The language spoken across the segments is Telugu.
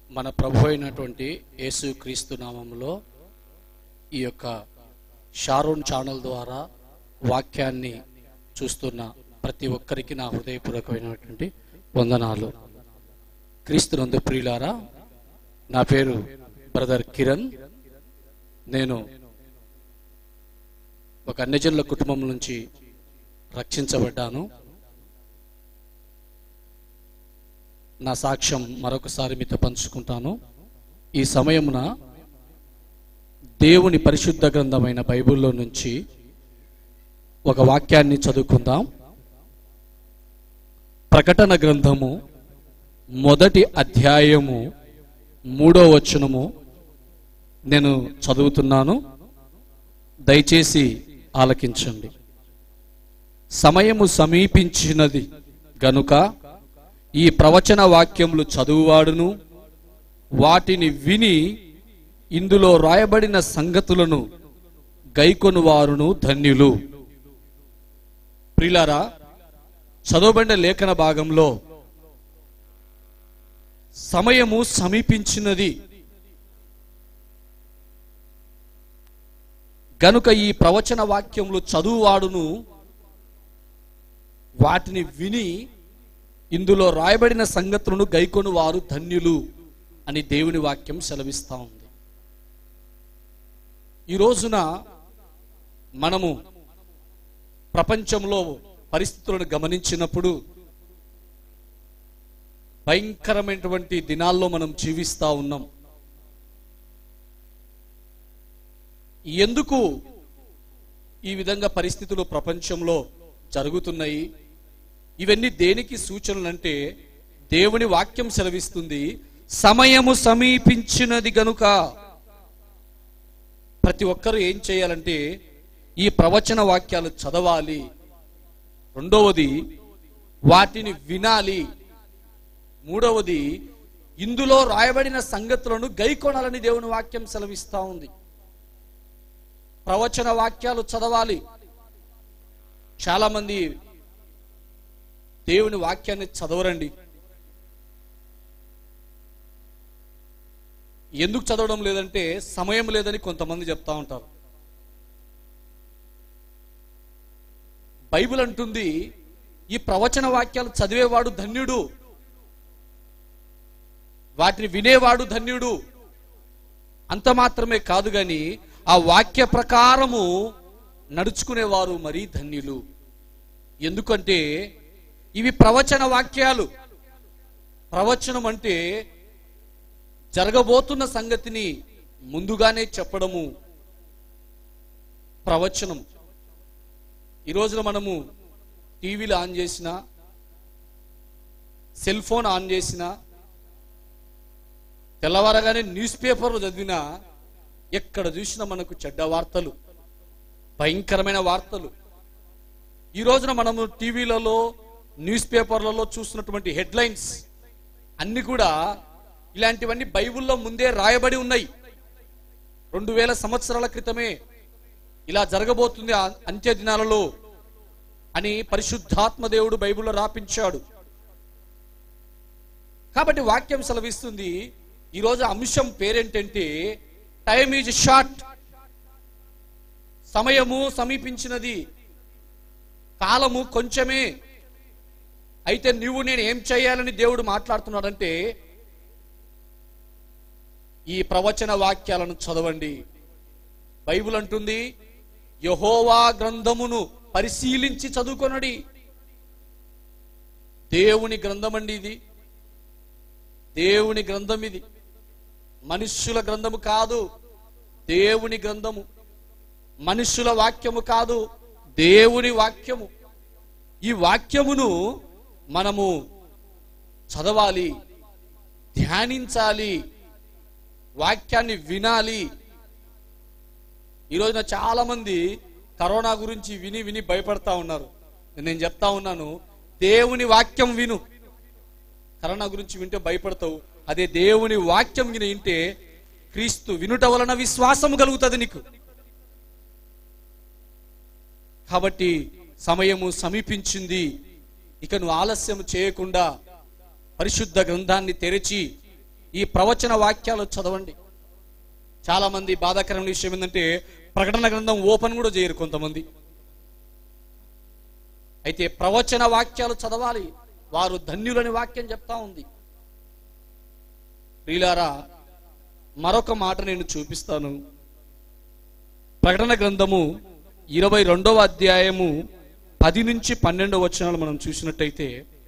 మన ప్రభు అయినటువంటి యేసు క్రీస్తు నామంలో ఈ యొక్క షారోన్ ఛానల్ ద్వారా వాక్యాన్ని చూస్తున్న ప్రతి ఒక్కరికి నా హృదయపూర్వకమైనటువంటి వందనాలు క్రీస్తునందు ప్రియులారా నా పేరు బ్రదర్ కిరణ్ నేను ఒక అన్యజనుల కుటుంబం నుంచి రక్షించబడ్డాను నా సాక్ష్యం మరొకసారి మీతో పంచుకుంటాను ఈ సమయమున దేవుని పరిశుద్ధ గ్రంథమైన బైబిల్లో నుంచి ఒక వాక్యాన్ని చదువుకుందాం ప్రకటన గ్రంథము మొదటి అధ్యాయము మూడో వచనము నేను చదువుతున్నాను దయచేసి ఆలకించండి సమయము సమీపించినది గనుక ఈ ప్రవచన వాక్యములు చదువువాడును వాటిని విని ఇందులో రాయబడిన సంగతులను గైకొను వారును ధన్యులు ప్రిలారా చదవబడిన లేఖన భాగంలో సమయము సమీపించినది గనుక ఈ ప్రవచన వాక్యములు చదువువాడును వాటిని విని ఇందులో రాయబడిన సంగతులను గైకొను వారు ధన్యులు అని దేవుని వాక్యం సెలవిస్తా ఉంది ఈ రోజున మనము ప్రపంచంలో పరిస్థితులను గమనించినప్పుడు భయంకరమైనటువంటి దినాల్లో మనం జీవిస్తా ఉన్నాం ఎందుకు ఈ విధంగా పరిస్థితులు ప్రపంచంలో జరుగుతున్నాయి ఇవన్నీ దేనికి సూచనలు అంటే దేవుని వాక్యం సెలవిస్తుంది సమయము సమీపించినది గనుక ప్రతి ఒక్కరూ ఏం చేయాలంటే ఈ ప్రవచన వాక్యాలు చదవాలి రెండవది వాటిని వినాలి మూడవది ఇందులో రాయబడిన సంగతులను గైకొనాలని దేవుని వాక్యం సెలవిస్తా ఉంది ప్రవచన వాక్యాలు చదవాలి చాలా మంది దేవుని వాక్యాన్ని చదవరండి ఎందుకు చదవడం లేదంటే సమయం లేదని కొంతమంది చెప్తా ఉంటారు బైబిల్ అంటుంది ఈ ప్రవచన వాక్యాలు చదివేవాడు ధన్యుడు వాటిని వినేవాడు ధన్యుడు అంత మాత్రమే కాదు గాని ఆ వాక్య ప్రకారము నడుచుకునేవారు మరీ ధన్యులు ఎందుకంటే ఇవి ప్రవచన వాక్యాలు ప్రవచనం అంటే జరగబోతున్న సంగతిని ముందుగానే చెప్పడము ప్రవచనం ఈ రోజున మనము టీవీలు ఆన్ చేసిన సెల్ ఫోన్ ఆన్ చేసిన తెల్లవారగానే న్యూస్ పేపర్లు చదివినా ఎక్కడ చూసినా మనకు చెడ్డ వార్తలు భయంకరమైన వార్తలు ఈ రోజున మనము టీవీలలో న్యూస్ పేపర్లలో చూస్తున్నటువంటి హెడ్లైన్స్ అన్ని కూడా ఇలాంటివన్నీ బైబిల్లో ముందే రాయబడి ఉన్నాయి రెండు వేల సంవత్సరాల క్రితమే ఇలా జరగబోతుంది ఆ అంత్య దినాలలో అని పరిశుద్ధాత్మ దేవుడు బైబిల్లో రాపించాడు కాబట్టి వాక్యం సెలవిస్తుంది ఈరోజు అంశం పేరేంటంటే టైం ఈజ్ షార్ట్ సమయము సమీపించినది కాలము కొంచెమే అయితే నువ్వు నేను ఏం చేయాలని దేవుడు మాట్లాడుతున్నాడంటే ఈ ప్రవచన వాక్యాలను చదవండి బైబిల్ అంటుంది యహోవా గ్రంథమును పరిశీలించి చదువుకొనడి దేవుని గ్రంథం అండి ఇది దేవుని గ్రంథం ఇది మనుష్యుల గ్రంథము కాదు దేవుని గ్రంథము మనుష్యుల వాక్యము కాదు దేవుని వాక్యము ఈ వాక్యమును మనము చదవాలి ధ్యానించాలి వాక్యాన్ని వినాలి ఈ రోజున చాలా మంది కరోనా గురించి విని విని భయపడతా ఉన్నారు నేను చెప్తా ఉన్నాను దేవుని వాక్యం విను కరోనా గురించి వింటే భయపడతావు అదే దేవుని వాక్యం విని వింటే క్రీస్తు వినుట వలన విశ్వాసము కలుగుతుంది నీకు కాబట్టి సమయము సమీపించింది ఇక నువ్వు ఆలస్యం చేయకుండా పరిశుద్ధ గ్రంథాన్ని తెరిచి ఈ ప్రవచన వాక్యాలు చదవండి చాలా మంది బాధాకరమైన విషయం ఏంటంటే ప్రకటన గ్రంథం ఓపెన్ కూడా చేయరు కొంతమంది అయితే ప్రవచన వాక్యాలు చదవాలి వారు ధన్యులని వాక్యం చెప్తా ఉంది ప్రియులారా మరొక మాట నేను చూపిస్తాను ప్రకటన గ్రంథము ఇరవై రెండవ అధ్యాయము పది నుంచి పన్నెండవ వచనాలు మనం చూసినట్టయితే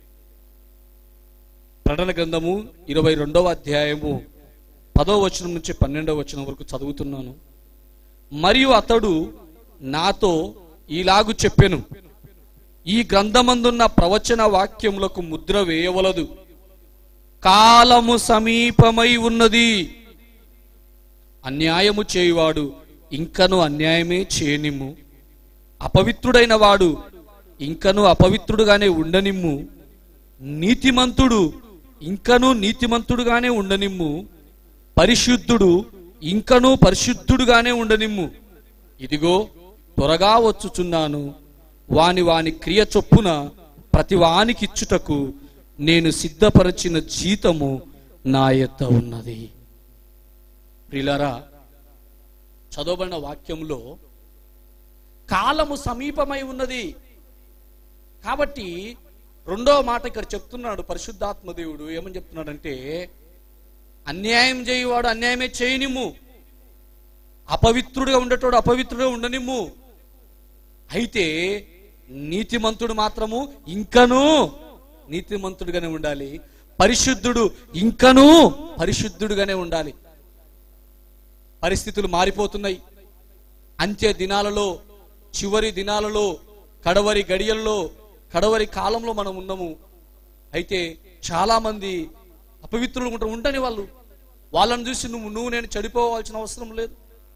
ప్రకటన గ్రంథము ఇరవై రెండవ అధ్యాయము పదో వచనం నుంచి పన్నెండవ వచనం వరకు చదువుతున్నాను మరియు అతడు నాతో ఈలాగు చెప్పెను ఈ గ్రంథమందున్న ప్రవచన వాక్యములకు ముద్ర వేయవలదు కాలము సమీపమై ఉన్నది అన్యాయము చేయువాడు ఇంకను అన్యాయమే చేయనిమ్ము అపవిత్రుడైన వాడు ఇంకను అపవిత్రుడుగానే ఉండనిమ్ము నీతిమంతుడు ఇంకను నీతిమంతుడుగానే ఉండనిమ్ము పరిశుద్ధుడు ఇంకను పరిశుద్ధుడుగానే ఉండనిమ్ము ఇదిగో త్వరగా వచ్చుచున్నాను వాని వాని క్రియ చొప్పున ప్రతి వానికిచ్చుటకు నేను సిద్ధపరచిన జీతము నా యొద్ద ఉన్నది ప్రిలరా చదవబడిన వాక్యంలో కాలము సమీపమై ఉన్నది కాబట్టి రెండవ మాట ఇక్కడ చెప్తున్నాడు పరిశుద్ధాత్మ దేవుడు ఏమని చెప్తున్నాడంటే అన్యాయం చేయువాడు అన్యాయమే చేయనిమ్ము అపవిత్రుడిగా ఉండేటోడు అపవిత్రుడిగా ఉండనిమ్ము అయితే నీతిమంతుడు మాత్రము ఇంకనూ నీతిమంతుడుగానే ఉండాలి పరిశుద్ధుడు ఇంకనూ పరిశుద్ధుడుగానే ఉండాలి పరిస్థితులు మారిపోతున్నాయి అంత్య దినాలలో చివరి దినాలలో కడవరి గడియల్లో కడవరి కాలంలో మనం ఉన్నాము అయితే చాలా మంది అపవిత్రులు ఉంటారు ఉండని వాళ్ళు వాళ్ళని చూసి నువ్వు నువ్వు నేను చెడిపోవాల్సిన అవసరం లేదు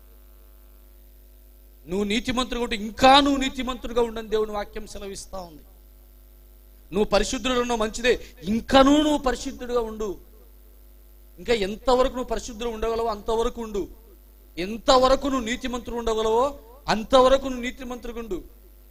నువ్వు నీతిమంతుడు ఉంటే ఇంకా నువ్వు నీతిమంతుడుగా ఉండని దేవుని వాక్యం సెలవిస్తా ఉంది నువ్వు పరిశుద్ధుడు ఉన్నావు మంచిదే ఇంకనూ నువ్వు పరిశుద్ధుడుగా ఉండు ఇంకా ఎంతవరకు నువ్వు పరిశుద్ధుడు ఉండగలవో అంతవరకు ఉండు ఎంతవరకు నువ్వు నీతిమంతుడు ఉండగలవో అంతవరకు నువ్వు నీతిమంతుడుగా ఉండు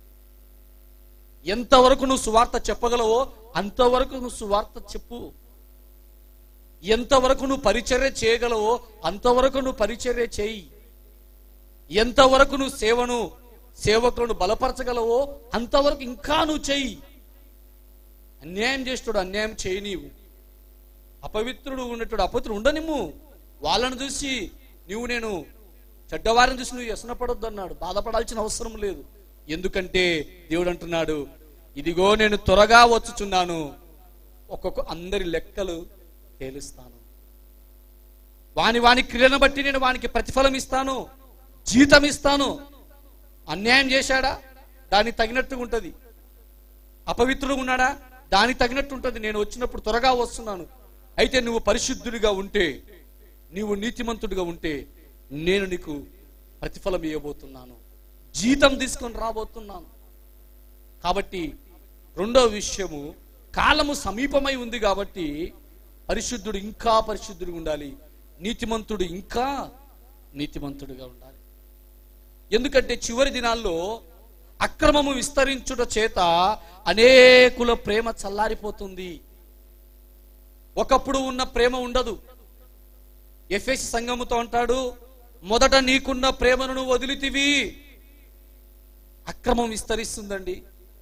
ఎంతవరకు నువ్వు సువార్త చెప్పగలవో అంతవరకు నువ్వు సువార్త చెప్పు ఎంతవరకు నువ్వు పరిచర్య చేయగలవో అంతవరకు నువ్వు పరిచర్య చేయి ఎంతవరకు నువ్వు సేవను సేవకులను బలపరచగలవో అంతవరకు ఇంకా నువ్వు చెయ్యి అన్యాయం చేస్తాడు అన్యాయం చేయి నీవు అపవిత్రుడు ఉన్నట్టు అపవిత్రుడు ఉండనిమ్ము వాళ్ళని చూసి నువ్వు నేను చెడ్డవారిని చూసి నువ్వు వ్యసనపడొద్దు అన్నాడు బాధపడాల్సిన అవసరం లేదు ఎందుకంటే దేవుడు అంటున్నాడు ఇదిగో నేను త్వరగా వచ్చుచున్నాను ఒక్కొక్క అందరి లెక్కలు తేలుస్తాను వాని వాని క్రియలను బట్టి నేను వానికి ప్రతిఫలం ఇస్తాను జీతం ఇస్తాను అన్యాయం చేశాడా దానికి తగినట్టుగా ఉంటది అపవిత్రుడు ఉన్నాడా దానికి తగినట్టు ఉంటుంది నేను వచ్చినప్పుడు త్వరగా వస్తున్నాను అయితే నువ్వు పరిశుద్ధుడిగా ఉంటే నీవు నీతిమంతుడిగా ఉంటే నేను నీకు ప్రతిఫలం ఇవ్వబోతున్నాను జీతం తీసుకొని రాబోతున్నాను కాబట్టి రెండో విషయము కాలము సమీపమై ఉంది కాబట్టి పరిశుద్ధుడు ఇంకా పరిశుద్ధుడిగా ఉండాలి నీతిమంతుడు ఇంకా నీతిమంతుడిగా ఉండాలి ఎందుకంటే చివరి దినాల్లో అక్రమము విస్తరించుట చేత అనేకుల ప్రేమ చల్లారిపోతుంది ఒకప్పుడు ఉన్న ప్రేమ ఉండదు ఎఫ్ఎస్ సంఘముతో అంటాడు మొదట నీకున్న ప్రేమను నువ్వు వదిలితివి అక్రమం విస్తరిస్తుందండి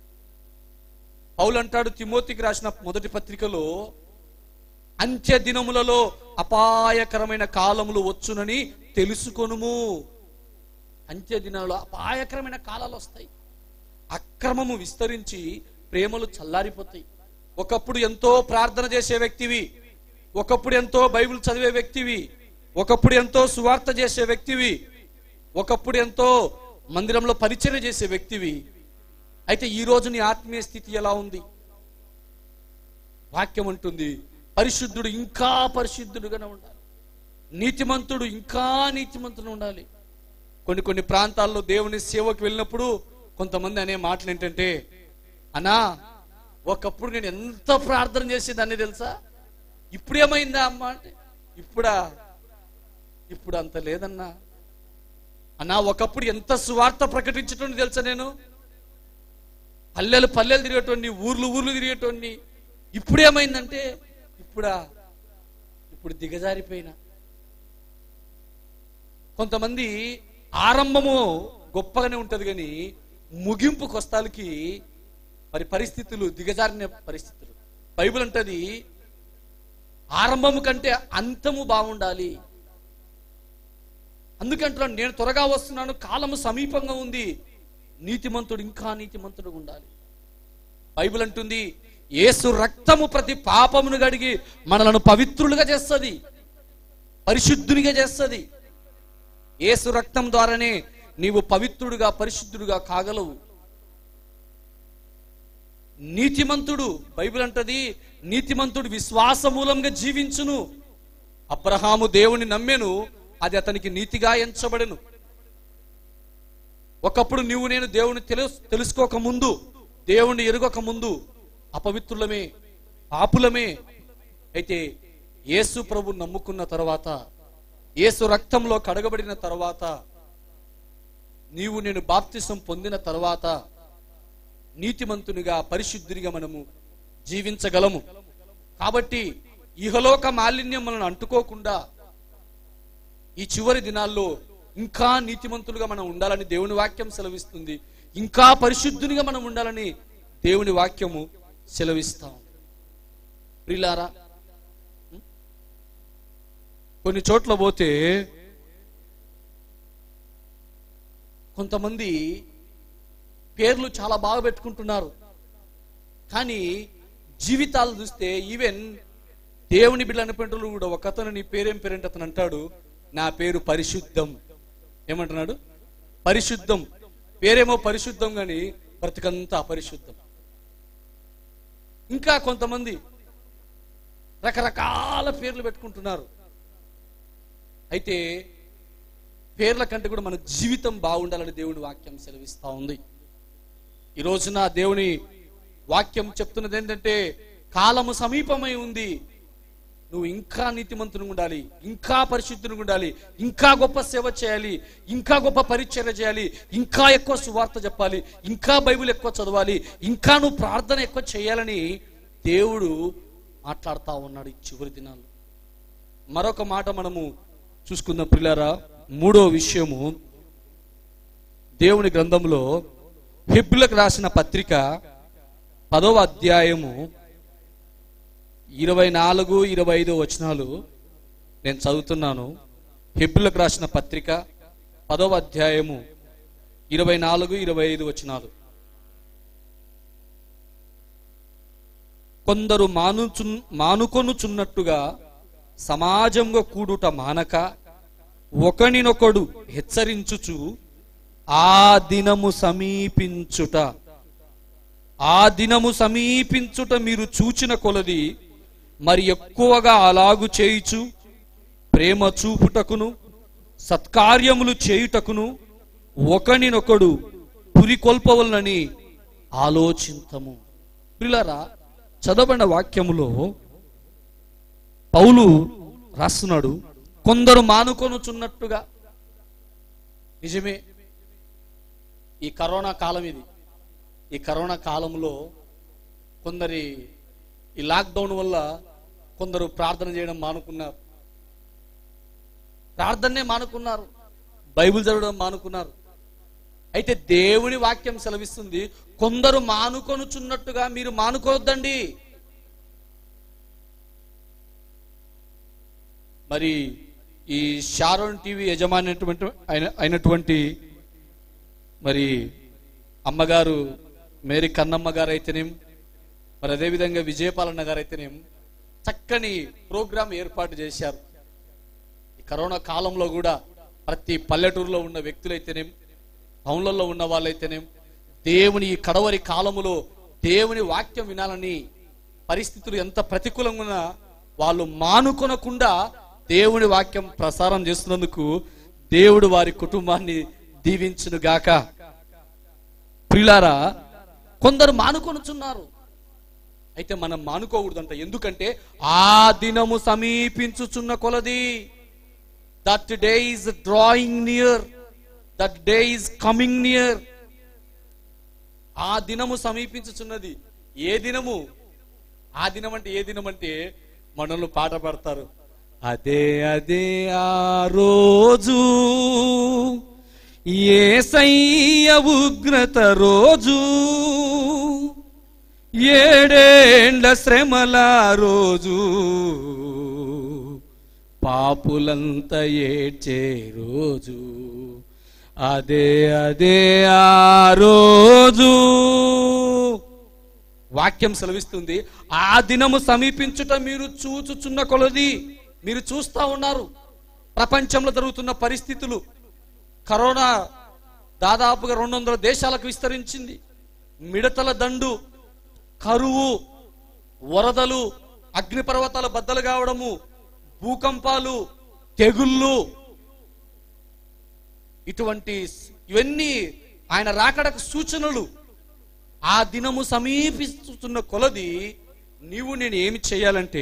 పౌలు అంటాడు తిమోతికి రాసిన మొదటి పత్రికలో అంత్య దినములలో అపాయకరమైన కాలములు వచ్చునని తెలుసుకొనుము అంత్య దినాలలో అపాయకరమైన కాలాలు వస్తాయి అక్రమము విస్తరించి ప్రేమలు చల్లారిపోతాయి ఒకప్పుడు ఎంతో ప్రార్థన చేసే వ్యక్తివి ఒకప్పుడు ఎంతో బైబిల్ చదివే వ్యక్తివి ఒకప్పుడు ఎంతో సువార్త చేసే వ్యక్తివి ఒకప్పుడు ఎంతో మందిరంలో పరిచర్య చేసే వ్యక్తివి అయితే ఈ రోజు నీ ఆత్మీయ స్థితి ఎలా ఉంది వాక్యం అంటుంది పరిశుద్ధుడు ఇంకా పరిశుద్ధుడుగానే ఉండాలి నీతిమంతుడు ఇంకా నీతిమంతుడు ఉండాలి కొన్ని కొన్ని ప్రాంతాల్లో దేవుని సేవకు వెళ్ళినప్పుడు కొంతమంది అనే మాటలు ఏంటంటే అన్నా ఒకప్పుడు నేను ఎంత ప్రార్థన చేసేదాన్ని తెలుసా ఇప్పుడు ఏమైందా అమ్మ అంటే ఇప్పుడా ఇప్పుడు అంత లేదన్నా అన్నా ఒకప్పుడు ఎంత సువార్త ప్రకటించటం తెలుసా నేను పల్లెలు పల్లెలు తిరిగేటోడిని ఊర్లు ఊర్లు తిరిగేటోడిని ఇప్పుడు ఏమైందంటే ఇప్పుడా ఇప్పుడు దిగజారిపోయినా కొంతమంది ఆరంభము గొప్పగానే ఉంటది కానీ ముగింపు కొస్తాలకి మరి పరిస్థితులు దిగజారిన పరిస్థితులు బైబిల్ అంటది ఆరంభము కంటే అంతము బాగుండాలి అందుకంటున్నాను నేను త్వరగా వస్తున్నాను కాలము సమీపంగా ఉంది నీతిమంతుడు ఇంకా నీతిమంతుడు ఉండాలి బైబిల్ అంటుంది యేసు రక్తము ప్రతి పాపమును గడిగి మనలను పవిత్రులుగా చేస్తుంది పరిశుద్ధునిగా చేస్తుంది యేసు రక్తం ద్వారానే నీవు పవిత్రుడుగా పరిశుద్ధుడుగా కాగలవు నీతిమంతుడు బైబిల్ అంటది నీతిమంతుడు విశ్వాస మూలంగా జీవించును అబ్రహాము దేవుని నమ్మెను అది అతనికి నీతిగా ఎంచబడెను ఒకప్పుడు నువ్వు నేను దేవుని తెలుసు తెలుసుకోక ముందు దేవుని ఎరుగక ముందు అపవిత్రులమే పాపులమే అయితే యేసు ప్రభు నమ్ముకున్న తర్వాత యేసు రక్తంలో కడగబడిన తర్వాత నీవు నేను బాప్తిసం పొందిన తర్వాత నీతిమంతునిగా పరిశుద్ధునిగా మనము జీవించగలము కాబట్టి ఇహలోక మాలిన్యం మనల్ని అంటుకోకుండా ఈ చివరి దినాల్లో ఇంకా నీతిమంతులుగా మనం ఉండాలని దేవుని వాక్యం సెలవిస్తుంది ఇంకా పరిశుద్ధునిగా మనం ఉండాలని దేవుని వాక్యము సెలవిస్తాం ప్రిలారా కొన్ని చోట్ల పోతే కొంతమంది పేర్లు చాలా బాగా పెట్టుకుంటున్నారు కానీ జీవితాలు చూస్తే ఈవెన్ దేవుని బిడ్డ అనిపెంటలు కూడా ఒక అతను నీ పేరేం పేరేంటి అతను అంటాడు నా పేరు పరిశుద్ధం ఏమంటున్నాడు పరిశుద్ధం పేరేమో పరిశుద్ధం కానీ బ్రతికంతా అపరిశుద్ధం ఇంకా కొంతమంది రకరకాల పేర్లు పెట్టుకుంటున్నారు అయితే పేర్ల కంటే కూడా మన జీవితం బాగుండాలని దేవుని వాక్యం సెలవిస్తా ఉంది ఈ రోజున దేవుని వాక్యం చెప్తున్నది ఏంటంటే కాలము సమీపమై ఉంది నువ్వు ఇంకా నీతిమంతునిగా ఉండాలి ఇంకా పరిశుద్ధునిగా ఉండాలి ఇంకా గొప్ప సేవ చేయాలి ఇంకా గొప్ప పరిచర్య చేయాలి ఇంకా ఎక్కువ సువార్త చెప్పాలి ఇంకా బైబిల్ ఎక్కువ చదవాలి ఇంకా నువ్వు ప్రార్థన ఎక్కువ చేయాలని దేవుడు మాట్లాడుతా ఉన్నాడు ఈ చివరి దినాలు మరొక మాట మనము చూసుకుందాం పిల్లారా మూడో విషయము దేవుని గ్రంథంలో హెబ్రులకు రాసిన పత్రిక పదవ అధ్యాయము ఇరవై నాలుగు ఇరవై ఐదు వచనాలు నేను చదువుతున్నాను హెబ్రులకు రాసిన పత్రిక పదవ అధ్యాయము ఇరవై నాలుగు ఇరవై ఐదు వచనాలు కొందరు మానుచు మానుకొనుచున్నట్టుగా సమాజంగా కూడుట మానక ఒకనినొకడు హెచ్చరించుచు ఆ దినము సమీపించుట ఆ దినము సమీపించుట మీరు చూచిన కొలది మరి ఎక్కువగా అలాగు చేయుచు ప్రేమ చూపుటకును సత్కార్యములు చేయుటకును ఒకనినొకడు పురికొల్పవలనని ఆలోచింతము పిల్లరా చదవబడిన వాక్యములో పౌలు రాస్తున్నాడు కొందరు మానుకొనుచున్నట్టుగా నిజమే ఈ కరోనా కాలం ఇది ఈ కరోనా కాలంలో కొందరి ఈ లాక్డౌన్ వల్ల కొందరు ప్రార్థన చేయడం మానుకున్నారు ప్రార్థనే మానుకున్నారు బైబిల్ చదవడం మానుకున్నారు అయితే దేవుని వాక్యం సెలవిస్తుంది కొందరు మానుకొనుచున్నట్టుగా మీరు మానుకోవద్దండి మరి ఈ షారోన్ టీవీ యజమాని అయినటువంటి అయిన- అయినటువంటి మరి అమ్మగారు మేరీ కన్నమ్మ గారు అయితేనేం మరి అదేవిధంగా విజయపాలన్న గారు అయితేనేం చక్కని ప్రోగ్రాం ఏర్పాటు చేశారు ఈ కరోనా కాలంలో కూడా ప్రతి పల్లెటూరులో ఉన్న వ్యక్తులైతేనేం టౌన్లలో ఉన్న వాళ్ళైతేనేం దేవుని ఈ కడవరి కాలములో దేవుని వాక్యం వినాలని పరిస్థితులు ఎంత ప్రతికూలంగా ఉన్నా వాళ్ళు మానుకొనకుండా దేవుని వాక్యం ప్రసారం చేస్తున్నందుకు దేవుడు వారి కుటుంబాన్ని దీవించును గాక ప్రిలారా కొందరు మానుకొనుచున్నారు అయితే మనం మానుకోకూడదంట ఎందుకంటే ఆ దినము సమీపించుచున్న కొలది that day is drawing near that day is coming near ఆ దినము సమీపించుచున్నది ఏ దినము ఆ దినం అంటే ఏ దినం అంటే మనల్ని పాట పాడతారు అదే అదే ఆ రోజు ఏసయ్య ఉగ్రత రోజు ఏడేండ్ల శ్రమల రోజు పాపులంతా ఏడ్చే రోజు అదే అదే ఆ రోజు వాక్యం సెలవిస్తుంది ఆ దినము సమీపించుట మీరు చూచుచున్న కొలది మీరు చూస్తా ఉన్నారు ప్రపంచంలో జరుగుతున్న పరిస్థితులు కరోనా దాదాపుగా రెండు వందల దేశాలకు విస్తరించింది మిడతల దండు కరువు వరదలు అగ్నిపర్వతాలు బద్దలు కావడము భూకంపాలు తెగుళ్ళు ఇటువంటి స్- ఇవన్నీ ఆయన రాకడకు సూచనలు ఆ దినము సమీపిస్తున్న కొలది నీవు నేను ఏమి చేయాలంటే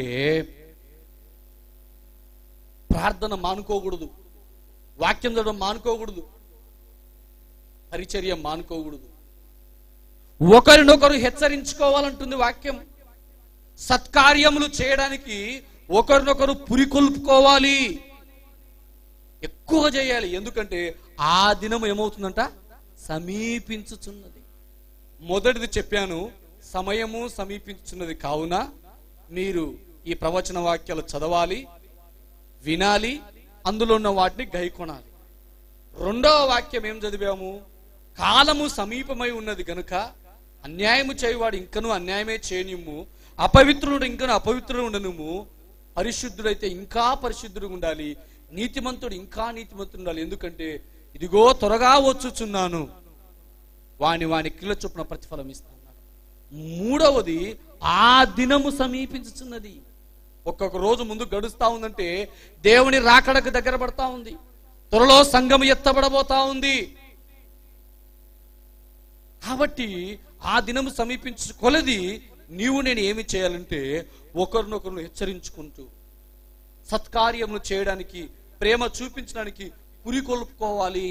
ప్రార్థన మానుకోకూడదు వాక్యం చదవడం మానుకోకూడదు పరిచర్య మానుకోకూడదు ఒకరినొకరు హెచ్చరించుకోవాలంటుంది వాక్యం సత్కార్యములు చేయడానికి ఒకరినొకరు పురికొల్పుకోవాలి ఎక్కువ చేయాలి ఎందుకంటే ఆ దినం ఏమవుతుందంట సమీపించుచున్నది మొదటిది చెప్పాను సమయము సమీపించుచున్నది కావున మీరు ఈ ప్రవచన వాక్యాలు చదవాలి వినాలి అందులో ఉన్న వాటిని గైకొనాలి రెండవ వాక్యం ఏం చదివాము కాలము సమీపమై ఉన్నది గనుక అన్యాయము చేయువాడు ఇంకను అన్యాయమే చేయనిమ్ము అపవిత్రుడు ఇంకను అపవిత్రుడు ఉండనుము పరిశుద్ధుడైతే ఇంకా పరిశుద్ధుడు ఉండాలి నీతిమంతుడు ఇంకా నీతిమంతుడు ఉండాలి ఎందుకంటే ఇదిగో త్వరగా వచ్చుచున్నాను వాని వాని కిల చొప్పున ప్రతిఫలం ఇస్తాను మూడవది ఆ దినము సమీపించుచున్నది ఒక్కొక్క రోజు ముందు గడుస్తా ఉందంటే దేవుని రాకడకు దగ్గర పడతా ఉంది త్వరలో సంఘం ఎత్తబడబోతా ఉంది కాబట్టి ఆ దినము సమీపించు కొలది నీవు నేను ఏమి చేయాలంటే ఒకరినొకరు హెచ్చరించుకుంటూ సత్కార్యములు చేయడానికి ప్రేమ చూపించడానికి పురికొల్పుకోవాలి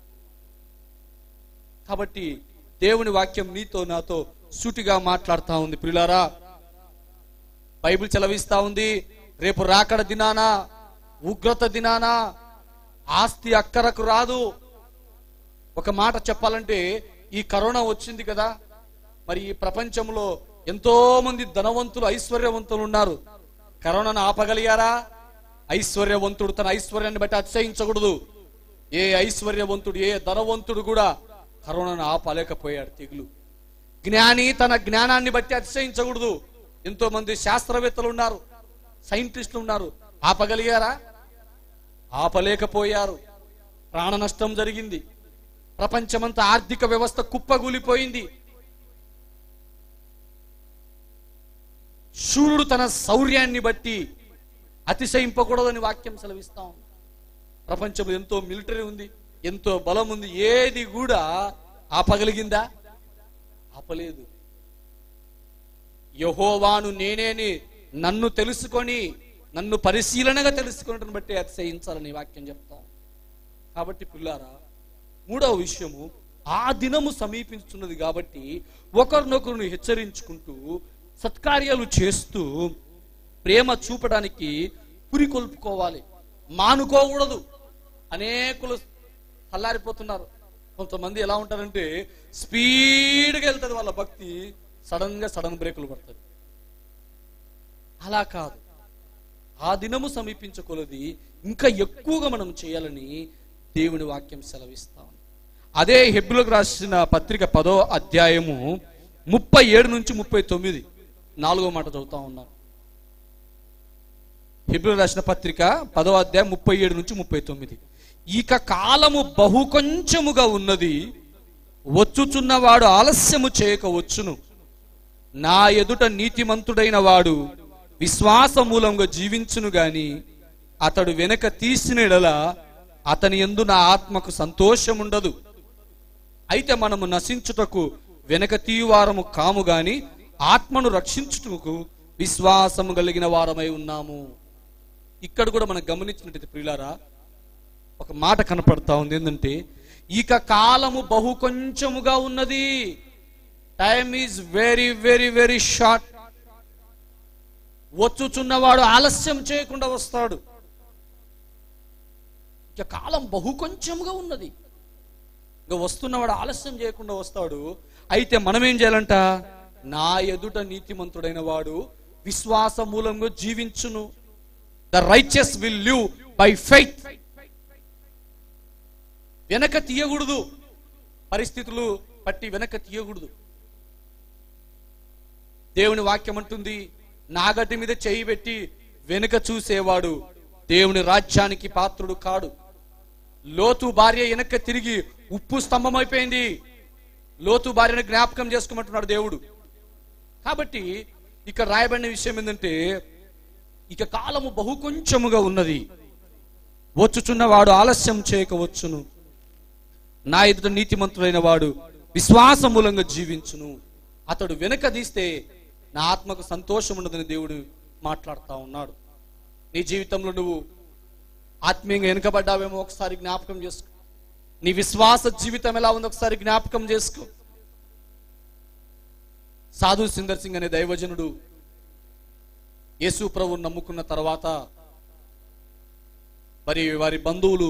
కాబట్టి దేవుని వాక్యం నీతో నాతో సూటిగా మాట్లాడుతా ఉంది ప్రిలారా బైబిల్ చెలవిస్తా ఉంది రేపు రాకడ దినాన ఉగ్రత దినాన ఆస్తి అక్కరకు రాదు ఒక మాట చెప్పాలంటే ఈ కరోనా వచ్చింది కదా మరి ఈ ప్రపంచంలో ఎంతో మంది ధనవంతులు ఐశ్వర్యవంతులు ఉన్నారు కరోనాను ఆపగలిగారా ఐశ్వర్యవంతుడు తన ఐశ్వర్యాన్ని బట్టి అతిశయించకూడదు ఏ ఐశ్వర్యవంతుడు ఏ ధనవంతుడు కూడా కరోనాను ఆపలేకపోయాడు తెగులు జ్ఞాని తన జ్ఞానాన్ని బట్టి అతిశయించకూడదు ఎంతో మంది శాస్త్రవేత్తలు ఉన్నారు సైంటిస్టులు ఉన్నారు ఆపగలిగారా ఆపలేకపోయారు ప్రాణ నష్టం జరిగింది ప్రపంచమంతా ఆర్థిక వ్యవస్థ కుప్పగూలిపోయింది సూర్యుడు తన శౌర్యాన్ని బట్టి అతిశయింపకూడదని వాక్యం సెలవిస్తాం ప్రపంచంలో ఎంతో మిలిటరీ ఉంది ఎంతో బలం ఉంది ఏది కూడా ఆపగలిగిందా ఆపలేదు యహోవాను నేనేని నన్ను తెలుసుకొని నన్ను పరిశీలనగా తెలుసుకున్నట్టు బట్టి అతిశయించాలని వాక్యం చెప్తాం కాబట్టి పిల్లారా మూడవ విషయము ఆ దినము సమీపించుతున్నది కాబట్టి ఒకరినొకరుని హెచ్చరించుకుంటూ సత్కార్యాలు చేస్తూ ప్రేమ చూపడానికి పురికొల్పుకోవాలి మానుకోకూడదు అనేకులు చల్లారిపోతున్నారు కొంతమంది ఎలా ఉంటారంటే స్పీడ్గా వెళ్తుంది వాళ్ళ భక్తి సడన్ గా సడన్ బ్రేకులు పడుతుంది అలా కాదు ఆ దినము సమీపించకొలది ఇంకా ఎక్కువగా మనం చేయాలని దేవుని వాక్యం సెలవిస్తాం అదే హెబ్రులకు రాసిన పత్రిక పదో అధ్యాయము ముప్పై ఏడు నుంచి ముప్పై తొమ్మిది నాలుగో మాట చదువుతా ఉన్నాం హెబ్రులు రాసిన పత్రిక పదో అధ్యాయం ముప్పై ఏడు నుంచి ముప్పై తొమ్మిది ఇక కాలము బహు కొంచెముగా ఉన్నది వచ్చుచున్నవాడు ఆలస్యము చేయక వచ్చును నా ఎదుట నీతిమంతుడైన వాడు విశ్వాస మూలంగా జీవించును గాని అతడు వెనక తీసిన ఎడల అతని యందు నా ఆత్మకు సంతోషముండదు అయితే మనము నశించుటకు వెనక తీయువారము కాము గాని ఆత్మను రక్షించుటకు విశ్వాసము కలిగిన వారమై ఉన్నాము ఇక్కడ కూడా మనం గమనించినట్టు ప్రియులారా ఒక మాట కనపడతా ఉంది ఏంటంటే ఇక కాలము బహు కొంచెముగా ఉన్నది time is very very very short వచ్చుచున్నవాడు ఆలస్యం చేయకుండా వస్తాడు ఇక కాలం బహు కొంచెంగా ఉన్నది ఇంకా వస్తున్నవాడు ఆలస్యం చేయకుండా వస్తాడు అయితే మనం ఏం చేయాలంట నా ఎదుట నీతిమంతుడైన వాడు విశ్వాస మూలంగా జీవించును the righteous will live by faith వెనక తీయకూడదు పరిస్థితులు పట్టి వెనక తీయకూడదు దేవుని వాక్యం అంటుంది నాగటి మీద చేయి పెట్టి వెనుక చూసేవాడు దేవుని రాజ్యానికి పాత్రుడు కాడు లోతు భార్య వెనక తిరిగి ఉప్పు స్తంభం అయిపోయింది లోతు భార్యను జ్ఞాపకం చేసుకోమంటున్నాడు దేవుడు కాబట్టి ఇక్కడ రాయబడిన విషయం ఏంటంటే ఇక కాలము బహు కొంచెముగా ఉన్నది వచ్చుచున్నవాడు ఆలస్యం చేయకవచ్చును నా ఎదుట నీతిమంతుడైన వాడు విశ్వాస మూలంగా జీవించును అతడు వెనక తీస్తే నా ఆత్మకు సంతోషం ఉండదని దేవుడు మాట్లాడుతా ఉన్నాడు నీ జీవితంలో నువ్వు ఆత్మీయంగా వెనుకబడ్డావేమో ఒకసారి జ్ఞాపకం చేసుకో నీ విశ్వాస జీవితం ఎలా ఉందో ఒకసారి జ్ఞాపకం చేసుకో సాధు సిందర్ సింగ్ అనే దైవజనుడు యేసు ప్రభువు నమ్ముకున్న తర్వాత మరి వారి బంధువులు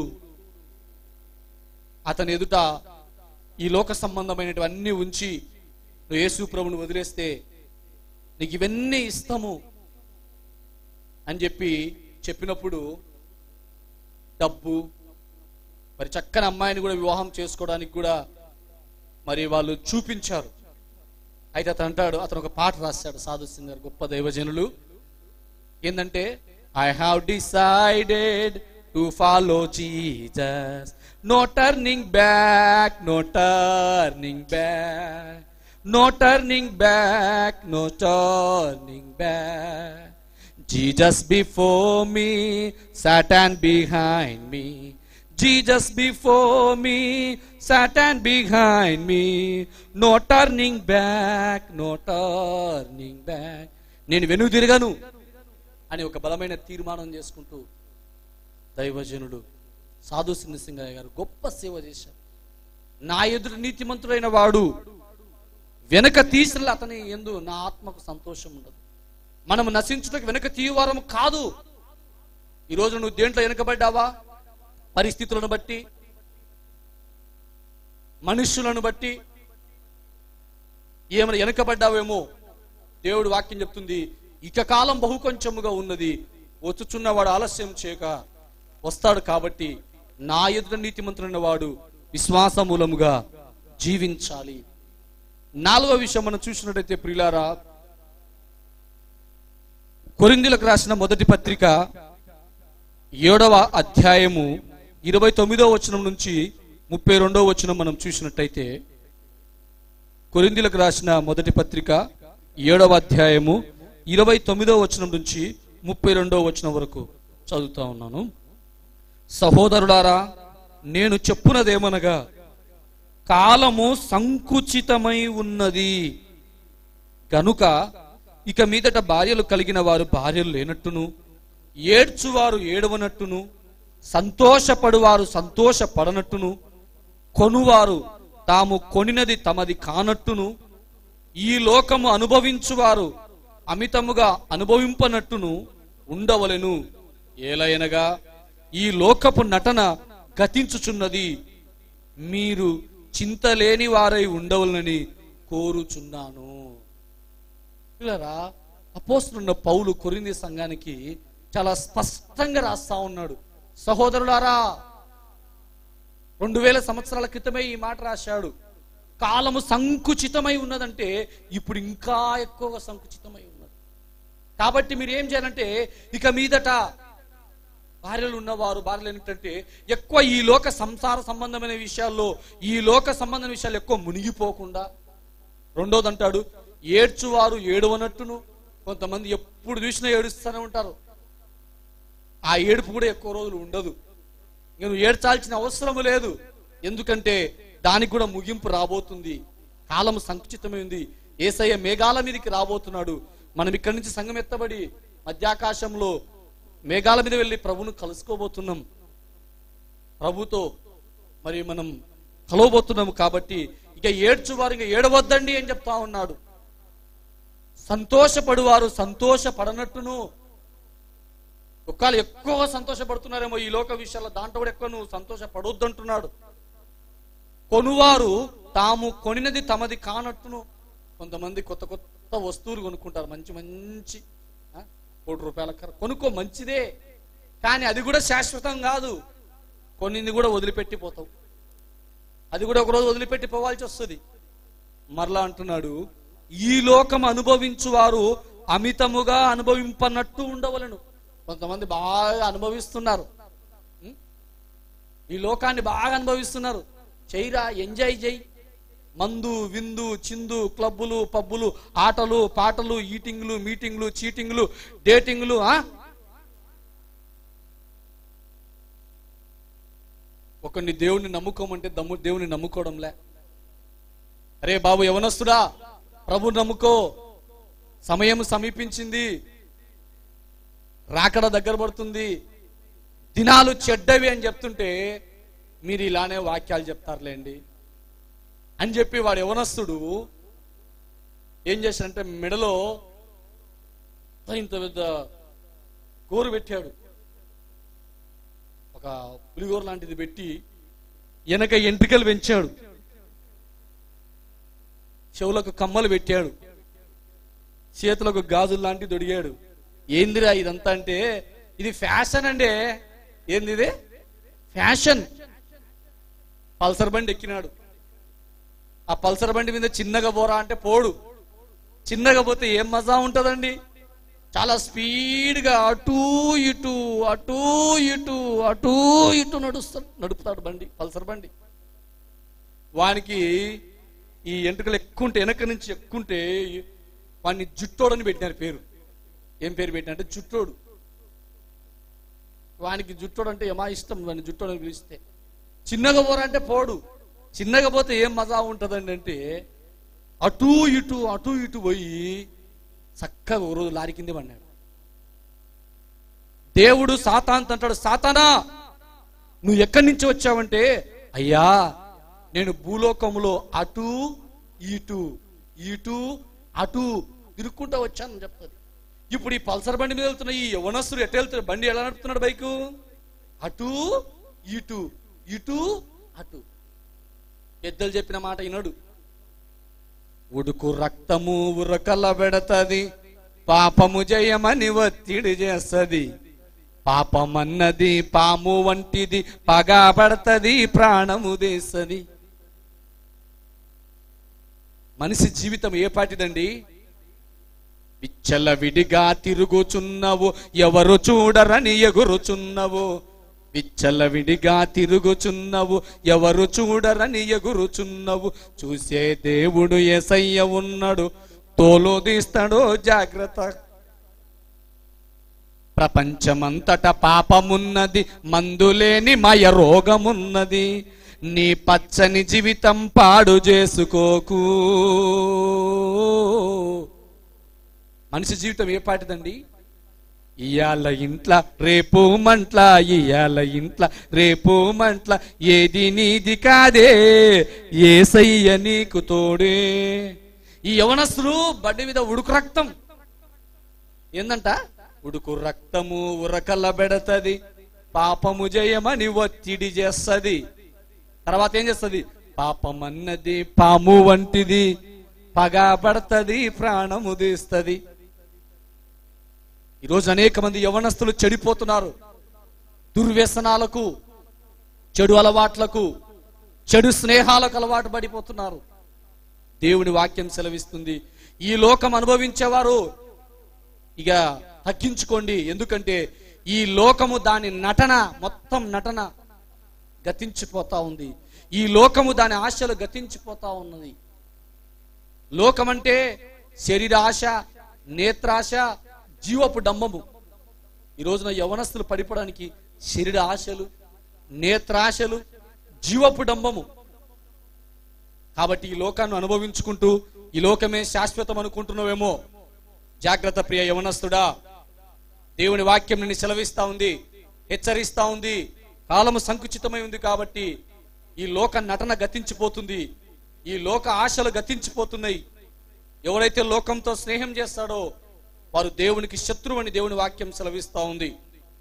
అతని ఎదుట ఈ లోక సంబంధమైనటువన్నీ ఉంచి నువ్వు యేసు ప్రభుని వదిలేస్తే నీకు ఇవన్నీ ఇస్తాము అని చెప్పి చెప్పినప్పుడు డబ్బు మరి చక్కని అమ్మాయిని కూడా వివాహం చేసుకోవడానికి కూడా మరి వాళ్ళు చూపించారు అయితే అతను అంటాడు అతను ఒక పాట రాశాడు సాధు సింగర్ గొప్ప దైవజనులు ఏంటంటే I have decided to follow Jesus no turning back no turning back no turning back no turning back Jesus before me, Satan behind me. Jesus before me, Satan behind me. No turning back, no turning back. నేను వెనుక తిరగను అని ఒక బలమైన తీర్మానం చేసుకుంటూ దైవజనుడు సాధు సింగయ్య గారు గొప్ప సేవ చేశారు నా ఎదురు నీతిమంతుడైన వాడు వెనక తీసిన అతని ఎందు నా ఆత్మకు సంతోషం ఉండదు మనం నశించుటకు వెనక తీయవారం కాదు ఈరోజు నువ్వు దేంట్లో వెనకబడ్డావా పరిస్థితులను బట్టి మనుషులను బట్టి ఏమైనా వెనకబడ్డావేమో దేవుడు వాక్యం చెప్తుంది ఇక కాలం బహు కొంచెముగా ఉన్నది వచ్చుచున్నవాడు ఆలస్యం చేయక వస్తాడు కాబట్టి నా ఎదుట నీతిమంతుడైన వాడు విశ్వాస మూలముగా జీవించాలి నాలుగో విషయం మనం చూసినట్టయితే ప్రియులారా కొరిందులకు రాసిన మొదటి పత్రిక ఏడవ అధ్యాయము ఇరవై తొమ్మిదో వచనం నుంచి ముప్పై రెండో వచనం మనం చూసినట్టయితే కొరిందులకు రాసిన మొదటి పత్రిక ఏడవ అధ్యాయము ఇరవై తొమ్మిదో వచనం నుంచి ముప్పై రెండో వచనం వరకు చదువుతా ఉన్నాను సహోదరులారా నేను చెప్పునదేమనగా కాలము సంకుచితమై ఉన్నది గనుక ఇక మీదట భార్యలు కలిగిన వారు భార్యలు లేనట్టును ఏడ్చువారు ఏడవనట్టును సంతోషపడువారు సంతోషపడనట్టును కొనువారు తాము కొనినది తమది కానట్టును ఈ లోకము అనుభవించువారు అమితముగా అనుభవింపనట్టును ఉండవలెను ఏలయనగా ఈ లోకపు నటన గతించుచున్నది మీరు చింతలేని వారై ఉండవలనని కోరుచున్నాను పిల్లరా అపోస్తున్న పౌలు కొరింది సంఘానికి చాలా స్పష్టంగా రాస్తా ఉన్నాడు సహోదరులారా రెండు వేల సంవత్సరాల క్రితమే ఈ మాట రాశాడు కాలము సంకుచితమై ఉన్నదంటే ఇప్పుడు ఇంకా ఎక్కువగా సంకుచితమై ఉన్నది కాబట్టి మీరు ఏం చేయాలంటే ఇక మీదట భార్యలు ఉన్నవారు భార్యలు ఏంటంటే ఎక్కువ ఈ లోక సంసార సంబంధమైన విషయాల్లో ఈ లోక సంబంధమైన విషయాలు ఎక్కువ మునిగిపోకుండా రెండోది అంటాడు ఏడ్చువారు ఏడవనట్టును కొంతమంది ఎప్పుడు చూసినా ఏడుస్తూనే ఉంటారు ఆ ఏడుపు కూడా ఎక్కువ రోజులు ఉండదు ఇంక నువ్వు ఏడ్చాల్సిన అవసరం లేదు ఎందుకంటే దానికి కూడా ముగింపు రాబోతుంది కాలం సంకుచితమైంది ఏసయ్య మేఘాల మీదకి రాబోతున్నాడు మనం ఇక్కడి నుంచి సంఘం ఎత్తబడి మధ్యాకాశంలో మేఘాల మీద వెళ్ళి ప్రభును కలుసుకోబోతున్నాం ప్రభుతో మరి మనం కలవబోతున్నాము కాబట్టి ఇక ఏడ్చువారు ఇక ఏడవద్దండి అని చెప్తా ఉన్నాడు సంతోషపడువారు సంతోషపడనట్టును ఒకళ్ళు ఎక్కువ సంతోషపడుతున్నారేమో ఈ లోక విషయాల్లో దాంట్లో కూడా ఎక్కువ నువ్వు సంతోషపడొద్దు అంటున్నాడు కొనువారు తాము కొనినది తమది కానట్టును కొంతమంది కొత్త కొత్త వస్తువులు కొనుక్కుంటారు మంచి మంచి ఆ, కోటి రూపాయల కర్ర కొనుక్కో మంచిదే కానీ అది కూడా శాశ్వతం కాదు కొన్నింది కూడా వదిలిపెట్టిపోతావు అది కూడా ఒకరోజు వదిలిపెట్టి పోవాల్సి వస్తుంది మరలా అంటున్నాడు ఈ లోకం అనుభవించువారు అమితముగా అనుభవింపనట్టు ఉండవలను కొంతమంది బాగా అనుభవిస్తున్నారు ఉం? ఈ లోకాన్ని బాగా అనుభవిస్తున్నారు చెయ్యరా ఎంజాయ్ చెయ్యి మందు విందు చిందు క్లబ్బులు పబ్బులు ఆటలు పాటలు ఈటింగ్లు మీటింగ్లు చీటింగ్లు డేటింగ్లు ఆ ఒకరిని దేవుణ్ణి నమ్ముకోమంటే దమ్ము దేవుని నమ్ముకోవడంలే అరే బాబు యవనస్తుడా ప్రభు నమ్ముకో సమయం సమీపించింది రాకడ దగ్గర పడుతుంది దినాలు చెడ్డవి అని చెప్తుంటే మీరు ఇలానే వాక్యాలు చెప్తారులేండి అని చెప్పి వాడు యవనస్తుడు ఏం చేశాడంటే మెడలో ఇంత పెద్ద గోరు పెట్టాడు ఒక పులిగోర లాంటిది పెట్టి వెనక ఎంట్రికలు పెంచాడు చెవులకు కమ్మలు పెట్టాడు చేతులకు గాజులు లాంటివి దొడిగాడు ఏందిరా ఇదంతా అంటే ఇది ఫ్యాషన్ అండి ఏంది ఇది ఫ్యాషన్ పల్సర్ బండి ఎక్కినాడు ఆ పల్సర్ బండి మీద చిన్నగా పోరా అంటే పోడు చిన్నగా పోతే ఏం మజా ఉంటదండి చాలా స్పీడ్గా అటు ఇటు అటు ఇటు అటు ఇటు నడుస్తాడు నడుపుతాడు బండి పల్సర్ బండి వానికి ఈ ఎంట్రుకలు ఎక్కుంటే వెనక నుంచి ఎక్కుంటే వాడిని జుట్టోడని పెట్టినారు పేరు ఏం పేరు పెట్టినారంటే జుట్టోడు వానికి జుట్టోడు అంటే ఏమా ఇష్టం వాడిని జుట్టోడని పిలిస్తే చిన్నగా పోరంటే పోడు చిన్నగా పోతే ఏం మజా ఉంటుందండి అంటే అటు ఇటు అటు ఇటు పోయి చక్కగా ఒక రోజు లారీ కింద పడినాడు దేవుడు సాతాంత్ అంటాడు సాతానా నువ్వు ఎక్కడి నుంచి వచ్చావంటే అయ్యా నేను భూలోకములో అటు ఇటు ఇటు అటు తిరుక్కుంటా వచ్చానని చెప్తుంది ఇప్పుడు ఈ పల్సర్ బండి మీద వెళ్తున్న ఈ యవనస్తుడు ఎట్ట వెళ్తున్నాడు బండి ఎలా నడుపుతున్నాడు బైకు అటు ఇటు ఇటు అటు పెద్దలు చెప్పిన మాట వినడు ఉడుకు రక్తము ఉరకల పెడతది పాపము జయమని ఒత్తిడి చేస్తది పాపమన్నది పాము వంటిది పగా పడతది ప్రాణము దేస్తది మనిషి జీవితం ఏ పాటిదండి విచ్చల విడిగా తిరుగుచున్నవు ఎవరు చూడరని ఎగురుచున్నవు విచ్చల విడిగా తిరుగుచున్నవు ఎవరు చూడరని ఎగురుచున్నవు చూసే దేవుడు ఎసయ్య ఉన్నాడు తోలు తీస్తాడో జాగ్రత్త ప్రపంచమంతట పాపమున్నది మందులేని మయ రోగమున్నది నీ పచ్చని జీవితం పాడు చేసుకోకు మనిషి జీవితం ఏ పాటిదండి ఇయాల ఇంట్ల రేపు మంట్ల ఇయాల ఇంట్ల రేపు మంట్ల ఏది నీది కాదే ఏసయ్య నీకు తోడే ఈ యవనస్తులు బడ్డి మీద ఉడుకు రక్తం ఏందంట ఉడుకు రక్తము ఉరకల బెడతది పాపము జయమని ఒత్తిడి చేస్తది తర్వాత ఏం చేస్తది పాపమన్నది పాము వంటిది పగా పడతది ప్రాణము తీస్తది ఈరోజు అనేక మంది యవనస్తులు చెడిపోతున్నారు దుర్వ్యసనాలకు చెడు అలవాట్లకు చెడు స్నేహాలకు అలవాటు పడిపోతున్నారు దేవుని వాక్యం సెలవిస్తుంది ఈ లోకం అనుభవించేవారు ఇక తగ్గించుకోండి ఎందుకంటే ఈ లోకము దాని నటన మొత్తం నటన గతించిపోతా ఉంది ఈ లోకము దాని ఆశలు గతించిపోతా ఉన్నది లోకమంటే శరీరాశ నేత్రాశ జీవపు డంబము ఈ రోజున యవనస్తులు పడిపోవడానికి శరీర ఆశలు నేత్రాశలు జీవపు డంబము కాబట్టి ఈ లోకాన్ని అనుభవించుకుంటూ ఈ లోకమే శాశ్వతం అనుకుంటున్నావేమో జాగ్రత్త ప్రియ యవనస్తుడా దేవుని వాక్యం నిన్ను సెలవిస్తా ఉంది హెచ్చరిస్తా ఉంది కాలము సంకుచితమై ఉంది కాబట్టి ఈ లోక నటన గతించిపోతుంది ఈ లోక ఆశలు గతించిపోతున్నాయి ఎవరైతే లోకంతో స్నేహం చేస్తాడో వారు దేవునికి శత్రువు అని దేవుని వాక్యం సెలవిస్తా ఉంది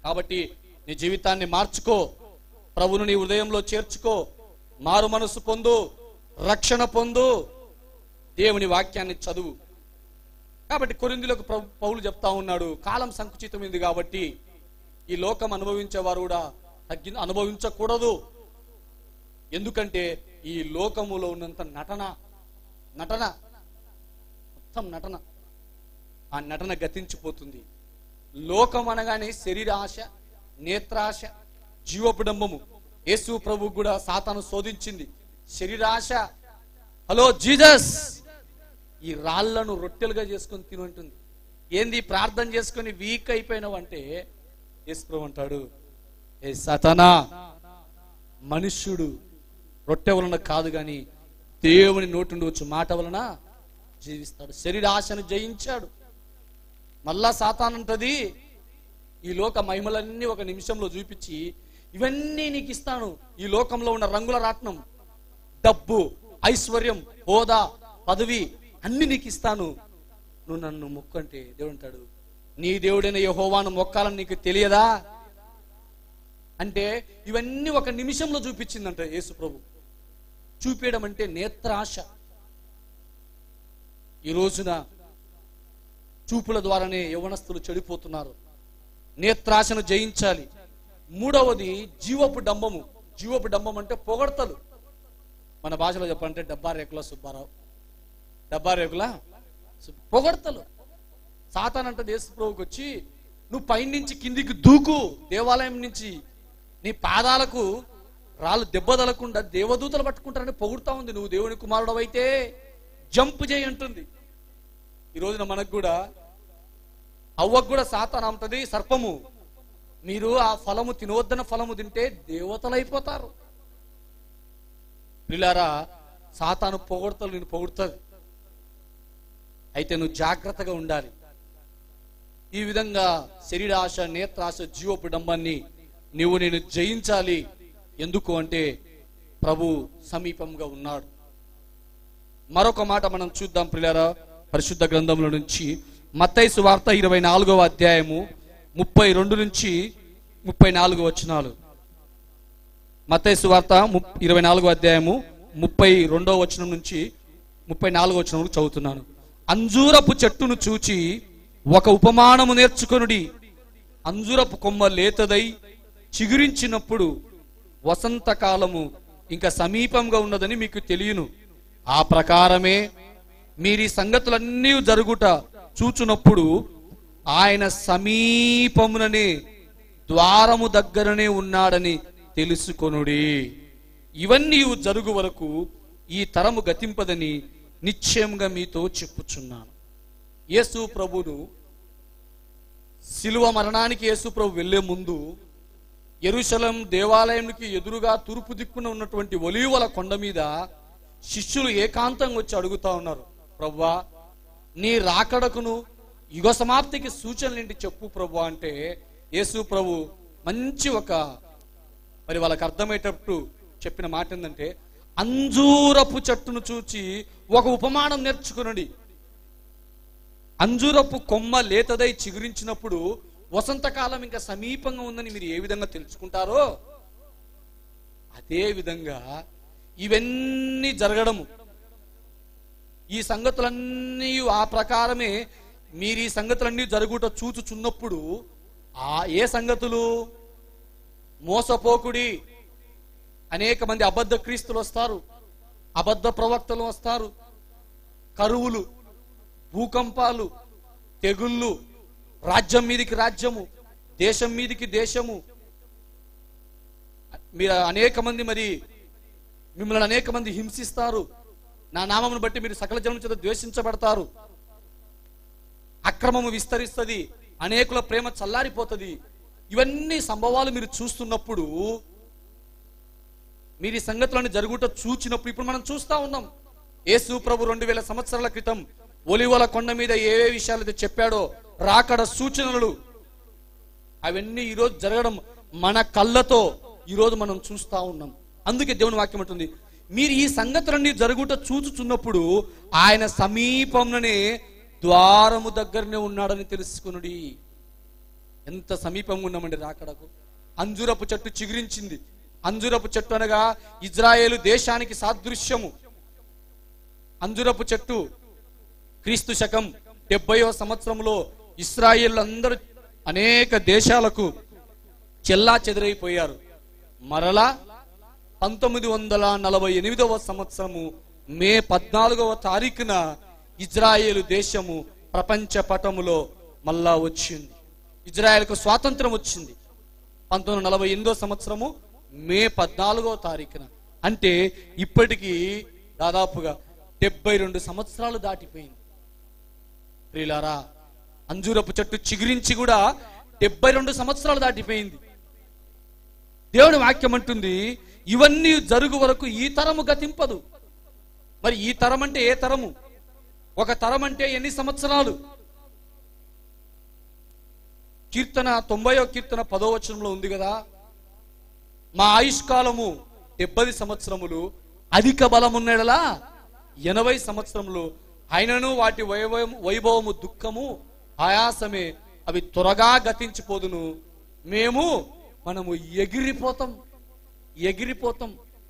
కాబట్టి నీ జీవితాన్ని మార్చుకో ప్రభును నీ హృదయంలో చేర్చుకో మారు మనసు పొందు రక్షణ పొందు దేవుని వాక్యాన్ని చదువు కాబట్టి కొరిందులకు ప్రభు పౌలు చెప్తా ఉన్నాడు కాలం సంకుచితమైంది కాబట్టి ఈ లోకం అనుభవించేవారు కూడా తగ్గి అనుభవించకూడదు ఎందుకంటే ఈ లోకములో ఉన్నంత నటన నటన మొత్తం నటన ఆ నటన గతించిపోతుంది లోకం అనగానే శరీరాశ నేత్రాశ జీవపుడంబము యేసు ప్రభు కూడా సాతాను శోధించింది శరీరాశ హలో జీజస్ ఈ రాళ్లను రొట్టెలుగా చేసుకొని తినంటుంది ఏంది ప్రార్థన చేసుకొని వీక్ అయిపోయినావు అంటే యేసు ప్రభు అంటాడు ఏ సతనా మనుష్యుడు రొట్టె వలన కాదు గాని దేవుని నోటి నుండి వచ్చే మాట వలన జీవిస్తాడు శరీరాశను జయించాడు మళ్ళా సాతానంటది ఈ లోక మహిమలన్నీ ఒక నిమిషంలో చూపించి ఇవన్నీ నీకు ఇస్తాను ఈ లోకంలో ఉన్న రంగుల రాట్నం డబ్బు ఐశ్వర్యం హోదా పదవి అన్ని నీకు ఇస్తాను నువ్వు నన్ను మొక్కంటే దేవుడు అంటాడు నీ దేవుడైన యెహోవాను మొక్కాలని నీకు తెలియదా అంటే ఇవన్నీ ఒక నిమిషంలో చూపించిందంట యేసు ప్రభు చూపించడం అంటే నేత్రాశ ఈ రోజున చూపుల ద్వారానే యవనస్తులు చెడిపోతున్నారు నేత్రాశను జయించాలి మూడవది జీవపు డంబము జీవపు డంబం అంటే పొగడతలు మన భాషలో చెప్పాలంటే డబ్బా రేకుల సుబ్బారావు డబ్బా రేకుల సు- పొగడతలు సాతానంట దేశ ప్రభుకి వచ్చి నువ్వు పైనుంచి కిందికి దూకు దేవాలయం నుంచి నీ పాదాలకు రాళ్ళు దెబ్బ తగలకుండా దేవదూతలు పట్టుకుంటారని పొగుడుతా ఉంది నువ్వు దేవుని కుమారుడు అయితే జంప్ చేయి అంటుంది ఈ రోజున మనకు కూడా అవ్వకు కూడా సాతాన్ అంటది సర్పము మీరు ఆ ఫలము తినవద్దన్న ఫలము తింటే దేవతలు అయిపోతారు పిల్లారా సాతాను పొగడతలు నేను పొగుడుతుంది అయితే నువ్వు జాగ్రత్తగా ఉండాలి ఈ విధంగా శరీరాశ నేత్రాశ జీవపు డంబాన్ని నీవు నేను జయించాలి ఎందుకు అంటే ప్రభు సమీపంగా ఉన్నాడు మరొక మాట మనం చూద్దాం ప్రియారా పరిశుద్ధ గ్రంథంలో నుంచి మత్తయి వార్త ఇరవై నాలుగవ అధ్యాయము ముప్పై రెండు నుంచి ముప్పై నాలుగు వచనాలు మత్తయి వార్త ఇరవై నాలుగో అధ్యాయము ముప్పై రెండవ వచనం నుంచి ముప్పై నాలుగో వచనం వరకు చదువుతున్నాను అంజూరపు చెట్టును చూచి ఒక ఉపమానము నేర్చుకొనుడి అంజూరపు కొమ్మ లేతదై చిగురించినప్పుడు వసంతకాలము ఇంకా సమీపంగా ఉన్నదని మీకు తెలియను ఆ ప్రకారమే మీరీ సంగతులన్నీ జరుగుట చూచునప్పుడు ఆయన సమీపముననే ద్వారము దగ్గరనే ఉన్నాడని తెలుసుకొనుడి ఇవన్నీ జరుగు వరకు ఈ తరము గతింపదని నిశ్చయంగా మీతో చెప్పుచున్నాను యేసు ప్రభును శిలువ మరణానికి యేసు ప్రభు వెళ్లే ముందు ఎరుశలం దేవాలయానికి ఎదురుగా తూర్పు దిక్కున ఉన్నటువంటి ఒలీవల కొండ మీద శిష్యులు ఏకాంతంగా వచ్చి అడుగుతా ఉన్నారు ప్రవ్వా నీ రాకడకును యుగ సమాప్తికి సూచనలు ఏంటి చెప్పు ప్రభు అంటే యేసు ప్రభు మంచి ఒక మరి వాళ్ళకి అర్థమయ్యేటట్టు చెప్పిన మాట ఏంటంటే అంజూరపు చెట్టును చూచి ఒక ఉపమానం నేర్చుకునండి అంజూరపు కొమ్మ లేతదై చిగురించినప్పుడు వసంతకాలం ఇంకా సమీపంగా ఉందని మీరు ఏ విధంగా తెలుసుకుంటారో అదే విధంగా ఇవన్నీ జరగడము ఈ సంగతులన్నీ ఆ ప్రకారమే మీరు ఈ సంగతులన్నీ జరుగుట చూచుచున్నప్పుడు ఆ ఏ సంగతులు మోసపోకుడి అనేక మంది అబద్ధ క్రీస్తులు వస్తారు అబద్ధ ప్రవక్తలు వస్తారు కరువులు భూకంపాలు తెగుళ్ళు రాజ్యం మీదికి రాజ్యము దేశం మీదికి దేశము మీరు అనేక మంది మరి మిమ్మల్ని అనేక మంది హింసిస్తారు నా నామమును బట్టి మీరు సకల జనం చేత ద్వేషించబడతారు అక్రమము విస్తరిస్తుంది అనేకుల ప్రేమ చల్లారిపోతుంది ఇవన్నీ సంభవాలు మీరు చూస్తున్నప్పుడు మీరు ఈ సంగతులను జరుగుట చూచినప్పుడు ఇప్పుడు మనం చూస్తా ఉన్నాం యేసు ప్రభు రెండు వేల సంవత్సరాల క్రితం ఒలివల కొండ మీద ఏ ఏ విషయాలు అయితే చెప్పాడో రాకడ సూచనలు అవన్నీ ఈరోజు జరగడం మన కళ్ళతో ఈరోజు మనం చూస్తా ఉన్నాం అందుకే దేవుని వాక్యం ఉంటుంది మీరు ఈ సంగతులన్నీ జరుగుట చూచుచున్నప్పుడు ఆయన సమీపంలోనే ద్వారము దగ్గరనే ఉన్నాడని తెలుసుకునుడి ఎంత సమీపంగా ఉన్నామండి రాకడకు అంజురపు చెట్టు చిగురించింది అంజురపు చెట్టు అనగా ఇజ్రాయేలు దేశానికి సాదృశ్యము అంజురపు చెట్టు క్రీస్తు శకం డెబ్బయో సంవత్సరంలో ఇస్రాయేల్ అందరూ అనేక దేశాలకు చెల్లా చెదిరైపోయారు మరలా పంతొమ్మిది వందల నలభై ఎనిమిదవ సంవత్సరము మే పద్నాలుగవ తారీఖున ఇజ్రాయేలు దేశము ప్రపంచ పటములో మళ్ళా వచ్చింది ఇజ్రాయెల్కు స్వాతంత్రం వచ్చింది పంతొమ్మిది వందల నలభై ఎనిమిదో సంవత్సరము మే పద్నాలుగవ తారీఖున అంటే ఇప్పటికీ దాదాపుగా డెబ్బై రెండు సంవత్సరాలు దాటిపోయింది ప్రియులారా అంజూరపు చెట్టు చిగురించి కూడా డెబ్బై రెండు సంవత్సరాలు దాటిపోయింది దేవుని వాక్యం అంటుంది ఇవన్నీ జరుగు వరకు ఈ తరము గతింపదు మరి ఈ తరం అంటే ఏ తరము ఒక తరం అంటే ఎన్ని సంవత్సరాలు కీర్తన తొంభయో కీర్తన పదో వచనంలో ఉంది కదా మా ఆయుష్కాలము డెబ్బది సంవత్సరములు అధిక బలమున్నడలా ఎనభై సంవత్సరములు అయినను వాటి వైభవం వైభవము దుఃఖము ఆయాసమే అవి త్వరగా గతించిపోదును మేము మనము ఎగిరిపోతాం ఎగిరిపోతాం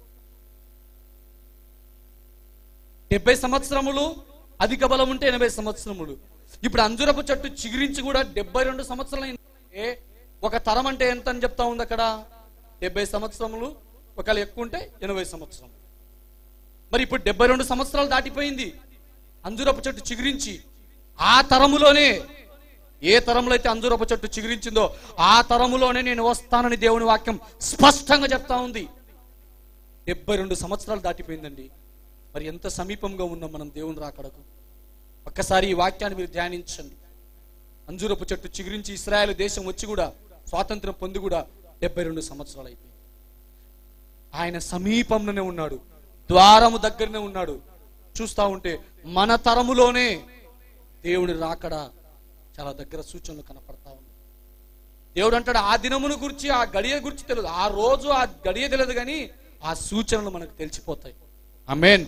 డెబ్బై సంవత్సరములు అధిక బలం ఉంటే ఎనభై సంవత్సరములు ఇప్పుడు అంజురపు చెట్టు చిగురించి కూడా డెబ్బై రెండు సంవత్సరాలు అయింది. ఒక తరం అంటే ఎంత అని చెప్తా ఉంది అక్కడ డెబ్బై సంవత్సరములు ఒకవేళ ఎక్కువ ఉంటే ఎనభై సంవత్సరం మరి ఇప్పుడు డెబ్బై రెండు సంవత్సరాలు దాటిపోయింది అంజురపు చెట్టు చిగురించి ఆ తరములోనే ఏ తరంలో అయితే అంజురపు చెట్టు చిగురించిందో ఆ తరములోనే నేను వస్తానని దేవుని వాక్యం స్పష్టంగా చెప్తా ఉంది డెబ్బై రెండు సంవత్సరాలు దాటిపోయిందండి మరి ఎంత సమీపంగా ఉన్నాం మనం దేవుని రాకడకు ఒక్కసారి ఈ వాక్యాన్ని మీరు ధ్యానించండి అంజూరపు చెట్టు చిగురించి ఇస్రాయేల్ దేశం వచ్చి కూడా స్వాతంత్రం పొంది కూడా డెబ్బై రెండు సంవత్సరాలు అయిపోయింది ఆయన సమీపంలోనే ఉన్నాడు ద్వారము దగ్గరనే ఉన్నాడు చూస్తా ఉంటే మన తరములోనే దేవుని రాకడ చాలా దగ్గర సూచనలు కనపడతా ఉంది దేవుడు అంటాడు ఆ దినమును గురించి ఆ గడియ గురించి తెలియదు ఆ రోజు ఆ గడియ తెలియదు కానీ ఆ సూచనలు మనకు తెలిసిపోతాయి అమేన్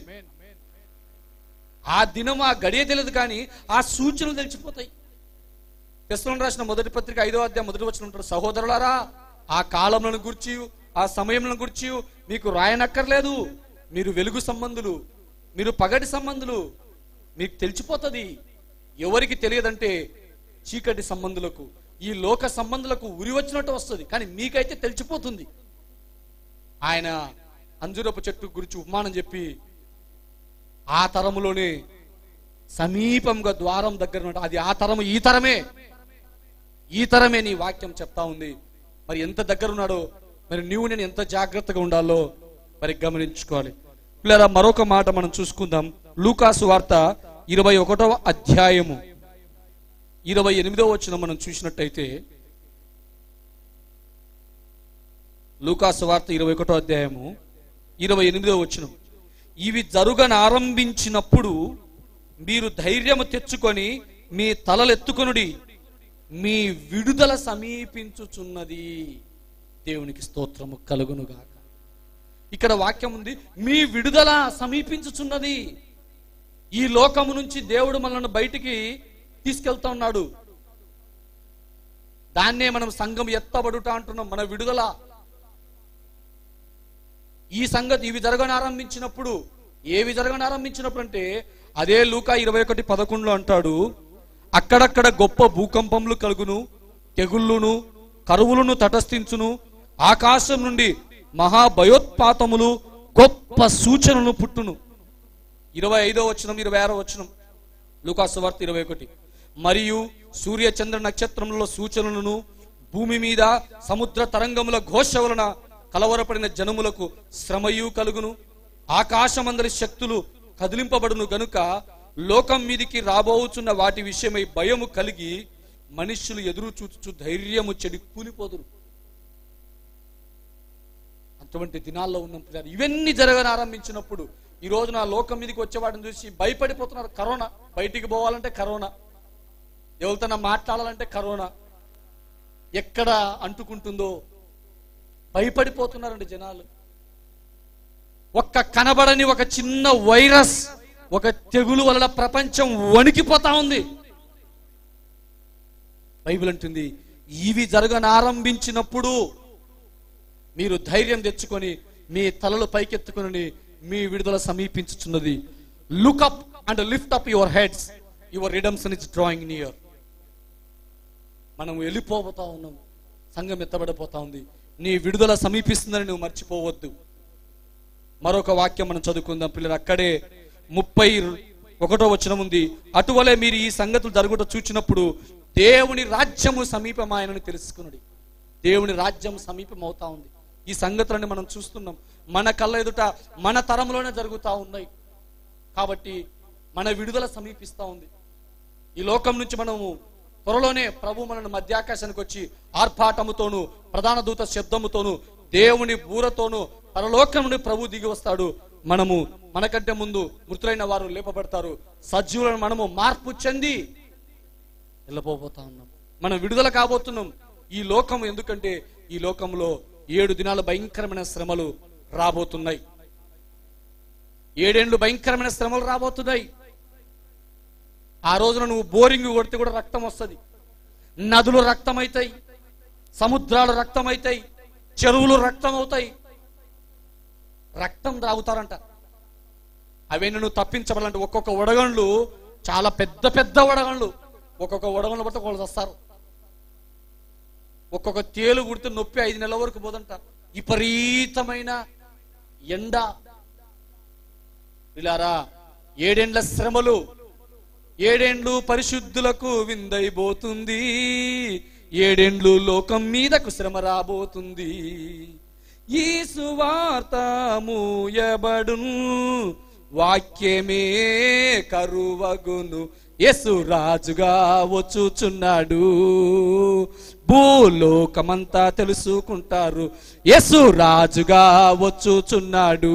ఆ దినం ఆ గడియ తెలియదు కానీ ఆ సూచనలు తెలిసిపోతాయి తెస్సలోని రాసిన మొదటి పత్రిక ఐదో అధ్యాయం మొదటి వచ్చిన ఉంటాడు సహోదరులారా ఆ కాలంలో గురించి ఆ సమయంలో గురించి మీకు రాయనక్కర్లేదు మీరు వెలుగు సంబంధులు మీరు పగటి సంబంధులు మీకు తెలిసిపోతుంది ఎవరికి తెలియదంటే చీకటి సంబంధులకు ఈ లోక సంబంధులకు ఉరి వచ్చినట్టు వస్తుంది కానీ మీకైతే తెలిసిపోతుంది ఆయన అంజురపు చెట్టు గురించి ఉపమానం చెప్పి ఆ తరములోనే సమీపంగా ద్వారం దగ్గర ఉన్నాడు. అది ఆ తరము ఈ తరమే ఈ తరమే నీ వాక్యం చెప్తా ఉంది మరి ఎంత దగ్గర ఉన్నాడో మరి నీవు నేను ఎంత జాగ్రత్తగా ఉండాలో మరి గమనించుకోవాలి పిల్లరా మరొక మాట మనం చూసుకుందాం లూకాసు వార్త ఇరవై ఒకటవ అధ్యాయము ఇరవై ఎనిమిదవ వచ్చిన మనం చూసినట్టయితే లూకాసు వార్త ఇరవై ఒకటో అధ్యాయము ఇరవై ఎనిమిదవ వచ్చిన ఇవి జరుగనారంభించినప్పుడు మీరు ధైర్యము తెచ్చుకొని మీ తలలెత్తుకొనుడి మీ విడుదల సమీపించుచున్నది దేవునికి స్తోత్రము కలుగునుగాక ఇక్కడ వాక్యం ఉంది మీ విడుదల సమీపించుచున్నది ఈ లోకము నుంచి దేవుడు మనల్ని బయటికి తీసుకెళ్తా ఉన్నాడు దాన్నే మనం సంఘం ఎత్తబడుట అంటున్నాం మన విడుదల ఈ సంగతి ఇవి జరగనారంభించినప్పుడు ఏవి జరగనారంభించినప్పుడు అంటే అదే లూకా ఇరవై ఒకటి పదకొండులో అంటాడు అక్కడక్కడ గొప్ప భూకంపములు కలుగును తెగుళ్ళును కరువులను తటస్థించును ఆకాశం నుండి మహాభయోత్పాతములు గొప్ప సూచనలు పుట్టును ఇరవై ఐదో వచనం ఇరవై ఆరో వచనం లూకాసు వార్త ఇరవై ఒకటి మరియు సూర్య చంద్ర నక్షత్రములలో సూచనలను భూమి మీద సముద్ర తరంగముల ఘోష వలన కలవరపడిన జనములకు శ్రమయు కలుగును ఆకాశమందరి శక్తులు కదిలింపబడును గనుక లోకం మీదికి రాబోచున్న వాటి విషయమై భయము కలిగి మనుష్యులు ఎదురు చూచు ధైర్యము చెడి కూలిపోదురు అటువంటి దినాల్లో ఉన్నాం పిల్లలు ఇవన్నీ జరగని ఆరంభించినప్పుడు ఈ రోజు నా లోకం మీదకి వచ్చే వాటిని చూసి భయపడిపోతున్నారు కరోనా బయటికి పోవాలంటే కరోనా ఎవరితో మాట్లాడాలంటే కరోనా ఎక్కడ అంటుకుంటుందో భయపడిపోతున్నారండి జనాలు ఒక్క కనబడని ఒక చిన్న వైరస్ ఒక తెగులు వలన ప్రపంచం వణికిపోతా ఉంది బైబిల్ అంటుంది ఇవి జరగనారంభించినప్పుడు మీరు ధైర్యం తెచ్చుకొని మీ తలలు పైకెత్తుకొని మీ విడుదల సమీపించుచున్నది look up and lift up your heads your redemption is drawing near మనం వెళ్ళిపోతా ఉన్నాం సంఘం ఎత్తబడిపోతా ఉంది నీ విడుదల సమీపిస్తుందని నువ్వు మర్చిపోవద్దు మరొక వాక్యం మనం చదువుకుందాం పిల్లలు అక్కడే ముప్పై ఒకటో వచనం ఉంది అటువలే మీరు ఈ సంగతులు జరుగుట చూచినప్పుడు దేవుని రాజ్యము సమీపమాయనని తెలుసుకున్నది దేవుని రాజ్యం సమీపం అవుతా ఉంది ఈ సంగతులని మనం చూస్తున్నాం మన కళ్ళ ఎదుట మన తరంలోనే జరుగుతా ఉన్నాయి కాబట్టి మన విడుదల సమీపిస్తా ఉంది ఈ లోకం నుంచి మనము త్వరలోనే ప్రభు మనను మధ్యాకాశానికి వచ్చి ఆర్భాటముతోను ప్రధాన దూత శబ్దముతోను దేవుని బూరతోను పరలోకం నుండి ప్రభు దిగి వస్తాడు మనము మనకంటే ముందు మృతులైన వారు లేపబడతారు సజీవులను మనము మార్పు చెంది వెళ్ళిపోబోతా ఉన్నాం మనం విడుదల కాబోతున్నాం ఈ లోకం ఎందుకంటే ఈ లోకంలో ఏడు దినాల భయంకరమైన శ్రమలు రాబోతున్నాయి ఏడేండ్లు భయంకరమైన శ్రమలు రాబోతున్నాయి ఆ రోజున నువ్వు బోరింగ్ కొడితే కూడా రక్తం వస్తుంది నదులు రక్తం అవుతాయి సముద్రాలు రక్తం అవుతాయి చెరువులు రక్తం అవుతాయి రక్తం తాగుతారంట అవన్నీ నువ్వు తప్పించబడాలంటే ఒక్కొక్క వడగండ్లు చాలా పెద్ద పెద్ద వడగండ్లు ఒక్కొక్క వడగండ్లు బట్టి వాళ్ళు వస్తారు ఒక్కొక్క తేలు కుడితే నొప్పి ఐదు నెలల వరకు పోదంట విపరీతమైన ఎండ ఇలారా ఏడేండ్ల శ్రమలు ఏడేండ్లు పరిశుద్ధులకు విందైపోతుంది ఏడేండ్లు లోకం మీదకు శ్రమ రాబోతుంది ఈ సువార్త మూయబడును వాక్యమే కరువగును యేసు రాజుగా వచ్చుచున్నాడు భూలోకమంతా తెలుసుకుంటారు యేసు రాజుగా వచ్చుచున్నాడు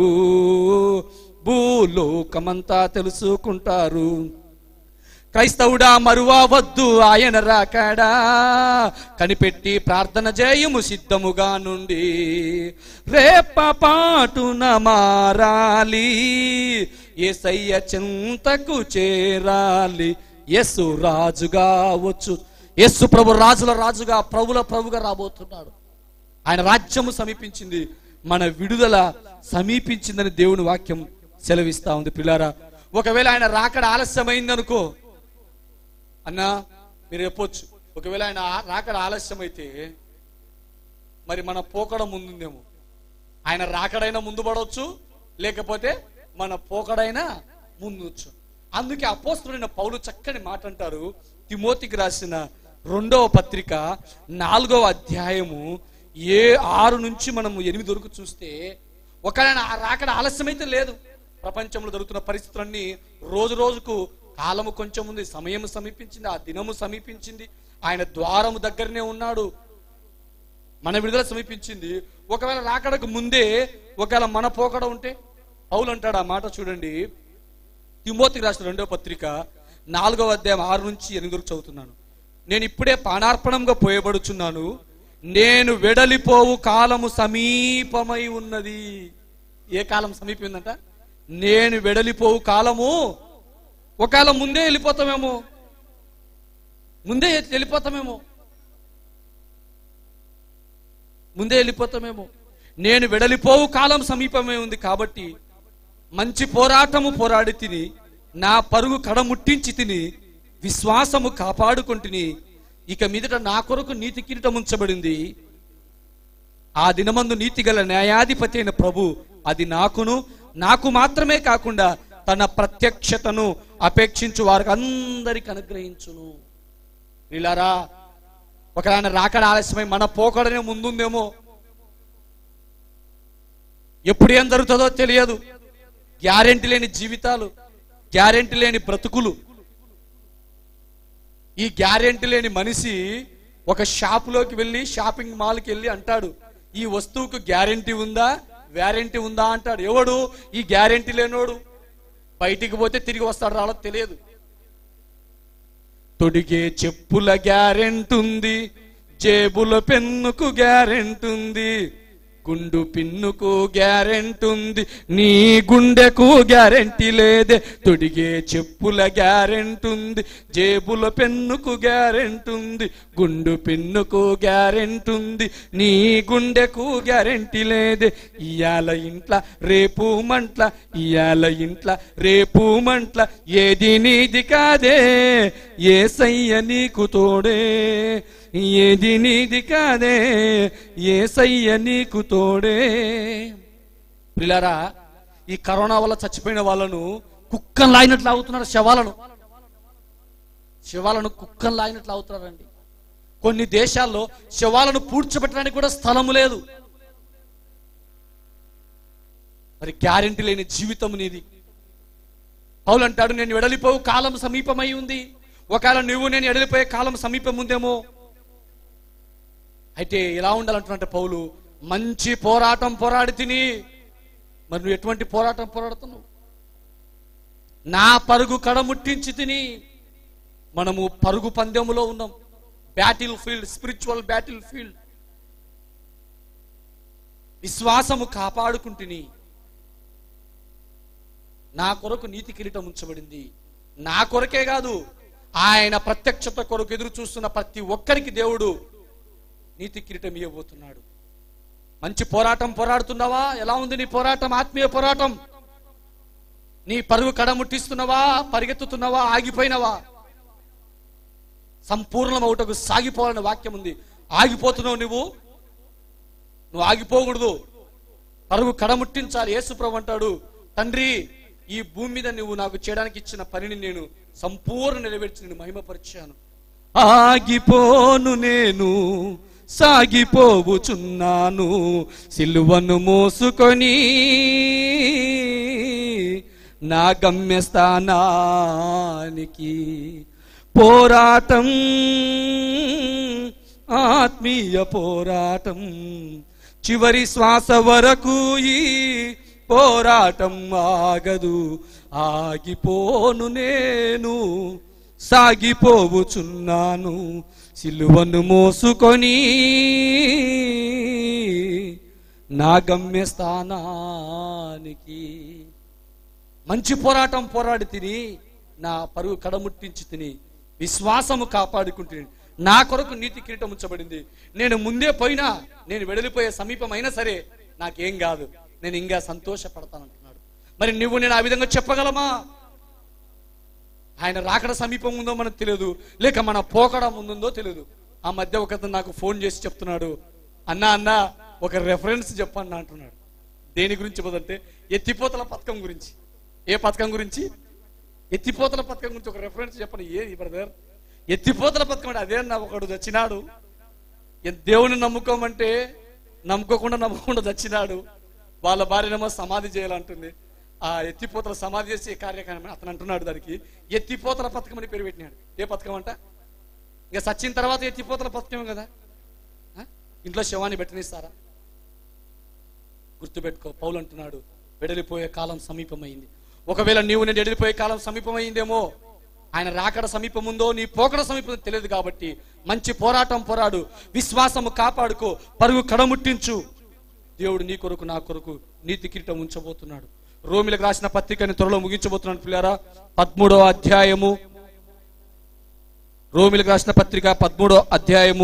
భూలోకమంతా తెలుసుకుంటారు క్రైస్తవుడా మరువా వద్దు ఆయన రాకాడా కనిపెట్టి ప్రార్థన చేయము సిద్ధముగా నుండి రేప పాటున మారాలి ఏసయ్య చింతకు చేరాలి యస్సు రాజుగా వచ్చు యస్సు ప్రభు రాజుల రాజుగా ప్రభుల ప్రభుగా రాబోతున్నాడు ఆయన రాజ్యము సమీపించింది మన విడుదల సమీపించిందని దేవుని వాక్యం సెలవిస్తా ఉంది పిల్లారా ఒకవేళ ఆయన రాకడ ఆలస్యమైంది అనుకో అన్నా మీరు చెప్పొచ్చు ఒకవేళ ఆయన ఆ- రాకడ ఆలస్యమైతే మరి మన పోకడ ముందుందేమో ఆయన రాకడైనా ముందు పడవచ్చు లేకపోతే మన పోకడైనా ముందుచ్చు అందుకే అపోస్తుడైన పౌలు చక్కని మాట అంటారు తిమోతికి రాసిన రెండవ పత్రిక నాలుగవ అధ్యాయము ఏ ఆరు నుంచి మనం ఎనిమిది వరకు చూస్తే ఒకవేళ ఆ రాకడ ఆలస్యమైతే లేదు ప్రపంచంలో జరుగుతున్న పరిస్థితులన్నీ రోజు రోజుకు కాలము కొంచెం ఉంది సమయం సమీపించింది ఆ దినము సమీపించింది ఆయన ద్వారము దగ్గరనే ఉన్నాడు మన విడుదల సమీపించింది ఒకవేళ రాకడకు ముందే ఒకవేళ మన పోకడ ఉంటే పౌలు అంటాడు ఆ మాట చూడండి తిమోతికి రాసిన రెండవ పత్రిక నాలుగవ అధ్యాయం ఆరు నుంచి ఎనిమిది వరకు చదువుతున్నాను నేను ఇప్పుడే పానార్పణంగా పోయబడుచున్నాను నేను వెడలిపోవు కాలము సమీపమై ఉన్నది ఏ కాలం సమీపమైందంట నేను వెడలిపోవు కాలము ఒకవేళ ముందే వెళ్ళిపోతామేమో ముందే వెళ్ళిపోతామేమో ముందే వెళ్ళిపోతామేమో నేను వెడలిపోవు కాలం సమీపమే ఉంది కాబట్టి మంచి పోరాటము పోరాడి తిని నా పరుగు కడముట్టించి తిని విశ్వాసము కాపాడుకుంటుని ఇక మీదట నా కొరకు నీతి కిరీటం ఉంచబడింది ఆ దినమందు నీతి గల న్యాయాధిపతి అయిన ప్రభు అది నాకును నాకు మాత్రమే కాకుండా తన ప్రత్యక్షతను అపేక్షించు వారికి అందరికి అనుగ్రహించును వీళ్ళారా ఒక ఆయన రాకడ ఆలస్యమై మన పోకడనే ముందుందేమో ఎప్పుడు ఏం జరుగుతుందో తెలియదు గ్యారెంటీ లేని జీవితాలు గ్యారెంటీ లేని బ్రతుకులు ఈ గ్యారెంటీ లేని మనిషి ఒక షాపులోకి వెళ్ళి షాపింగ్ మాల్కి వెళ్ళి అంటాడు ఈ వస్తువుకు గ్యారెంటీ ఉందా వ్యారెంటీ ఉందా అంటాడు ఎవడు ఈ గ్యారెంటీ లేనోడు బయటికి పోతే తిరిగి వస్తాడు రావడం తెలియదు తొడిగే చెప్పుల గ్యారెంటీ ఉంది జేబుల పెన్నుకు గ్యారెంటీ ఉంది గుండు పిన్నుకు గ్యారెంటీ ఉంది నీ గుండెకు గ్యారెంటీ లేదే తొడిగే చెప్పుల గ్యారెంటీ ఉంది జేబుల పెన్నుకు గ్యారెంటీ ఉంది గుండు పిన్నుకు గ్యారెంటీ ఉంది నీ గుండెకు గ్యారెంటీ లేదే ఇయాల ఇంట్ల రేపు మంట్ల ఇయాల ఇంట్ల రేపు మంట్ల ఏది నీది కాదే ఏసయ్య నీకు తోడే ఏది నీది కాదే ఏసయ్య నీకు తోడే ప్రిలారా ఈ కరోనా వల్ల చచ్చిపోయిన వాళ్ళను కుక్కను లాగినట్లు అవుతున్నారు శవాలను శవాలను కుక్కను లాగినట్లు అవుతున్నారండి కొన్ని దేశాల్లో శవాలను పూడ్చబెట్టడానికి కూడా స్థలము లేదు మరి గ్యారెంటీ లేని జీవితం నీది పౌలు అంటాడు నేను వెడలిపోవు కాలం సమీపమై ఉంది ఒకవేళ నువ్వు నేను ఎడలిపోయే కాలం సమీపం ఉందేమో అయితే ఎలా ఉండాలంటున్నట్టు పౌలు మంచి పోరాటం పోరాడి తిని మరి నువ్వు ఎటువంటి పోరాటం పోరాడుతున్నావు నా పరుగు కడముట్టించి తిని మనము పరుగు పందెములో ఉన్నాం battlefield spiritual battlefield విశ్వాసము కాపాడుకుంటుని నా కొరకు నీతి కిరీటం ఉంచబడింది నా కొరకే కాదు ఆయన ప్రత్యక్షత కొరకు ఎదురు చూస్తున్న ప్రతి ఒక్కరికి దేవుడు నీతి కిరీటం ఇవ్వబోతున్నాడు మంచి పోరాటం పోరాడుతున్నావా ఎలా ఉంది నీ పోరాటం ఆత్మీయ పోరాటం నీ పరుగు కడముట్టిస్తున్నావా పరిగెత్తుతున్నావా ఆగిపోయినవా సంపూర్ణమవుటకు సాగిపోవాలనే వాక్యం ఉంది ఆగిపోతున్నావు నువ్వు నువ్వు ఆగిపోకూడదు పరుగు కడముట్టించాలి యేసుప్రభు అంటాడు తండ్రి ఈ భూమి మీద నువ్వు నాకు చేయడానికి ఇచ్చిన పనిని నేను సంపూర్ణ నెరవేర్చి నేను మహిమపరిచాను ఆగిపోను నేను సాగిపోవుచున్నాను సిలువను మోసుకొని నా గమ్యస్థానానికి పోరాటం ఆత్మీయ పోరాటం చివరి శ్వాస వరకు ఈ పోరాటం ఆగదు ఆగిపోను నేను సాగిపోవుచున్నాను సిలువను మోసుకొని నా గమ్యస్థానానికి మంచి పోరాటం పోరాడి తిని నా పరుగు కడముట్టించి తిని విశ్వాసము కాపాడుకుంటుని నా కొరకు నీతి కిరీటం ఉంచబడింది నేను ముందే పోయినా నేను వెడలిపోయే సమీపం అయినా సరే నాకేం కాదు నేను ఇంకా సంతోషపడతానంటున్నాడు మరి నువ్వు నేను ఆ విధంగా చెప్పగలమా ఆయన రాకడ సమీపం ఉందో మనకు తెలియదు లేక మన పోకడ ముందుందో తెలియదు ఆ మధ్య ఒకతను నాకు ఫోన్ చేసి చెప్తున్నాడు అన్నా అన్నా ఒక రెఫరెన్స్ చెప్పన్నా అంటున్నాడు దేని గురించి పోదంటే ఎత్తిపోతల పథకం గురించి ఏ పథకం గురించి ఎత్తిపోతల పథకం గురించి ఒక రెఫరెన్స్ చెప్పండి ఏది బ్రదర్ ఎత్తిపోతల పథకం అంటే అదే అన్న ఒకడు చచ్చినాడు ఎ- దేవుని నమ్ముకోమంటే నమ్ముకోకుండా నమ్మకుండా చచ్చినాడు వాళ్ళ భార్యనేమో సమాధి చేయాలంటుంది ఆ ఎత్తిపోతల సమాధి చేసే కార్యక్రమం అతను అంటున్నాడు దానికి ఎత్తిపోతల పథకం అని పేరు పెట్టినాడు ఏ పథకం అంట ఇంకా సచ్చిన తర్వాత ఎత్తిపోతల పథకం కదా ఆ? ఇంట్లో శవాన్ని పెట్టనిస్తారా గుర్తుపెట్టుకో పౌలు అంటున్నాడు వెడలిపోయే కాలం సమీపమైంది ఒకవేళ నీవు నేను ఎడలిపోయే కాలం సమీపమైందేమో ఆయన రాకడ సమీపం ఉందో నీ పోకడ సమీపం ఉందో తెలియదు కాబట్టి మంచి పోరాటం పోరాడు విశ్వాసము కాపాడుకో పరుగు కడముట్టించు దేవుడు నీ కొరకు నా కొరకు నీతి కిరీటం ఉంచబోతున్నాడు రోమిలకు రాసిన పత్రికని త్వరలో ముగించబోతున్నాడు పిల్లారా పదమూడవ అధ్యాయము రోమిలకు రాసిన పత్రిక పదమూడో అధ్యాయము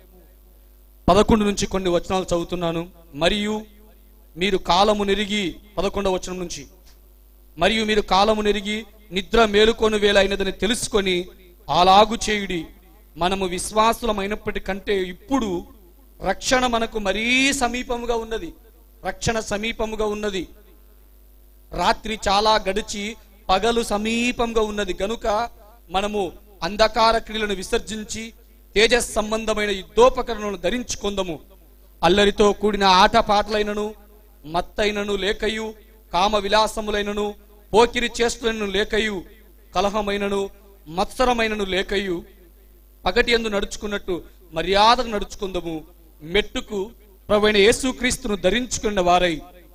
పదకొండు నుంచి కొన్ని వచనాలు చదువుతున్నాను మరియు మీరు కాలము నెరిగి పదకొండవ వచనం నుంచి మరియు మీరు కాలము నెరిగి నిద్ర మేలుకొని వేళ అయినదని తెలుసుకొని అలాగు చేయుడి మనము విశ్వాసులమైనప్పటికంటే ఇప్పుడు రక్షణ మనకు మరీ సమీపముగా ఉన్నది రక్షణ సమీపముగా ఉన్నది రాత్రి చాలా గడిచి పగలు సమీపంగా ఉన్నది గనుక మనము అంధకార క్రియలను విసర్జించి తేజస్ సంబంధమైన యుద్ధోపకరణలను ధరించుకుందము అల్లరితో కూడిన ఆటపాటలైనను మత్తైనను లేకయు కామ విలాసములైనను పోకిరి చేష్టలను లేకయు కలహమైనను మత్సరమైనను లేకయు పగటి ఎందు నడుచుకున్నట్టు మర్యాదకు నడుచుకుందము మెట్టుకు ప్రవైన యేసుక్రీస్తును ధరించుకున్న వారై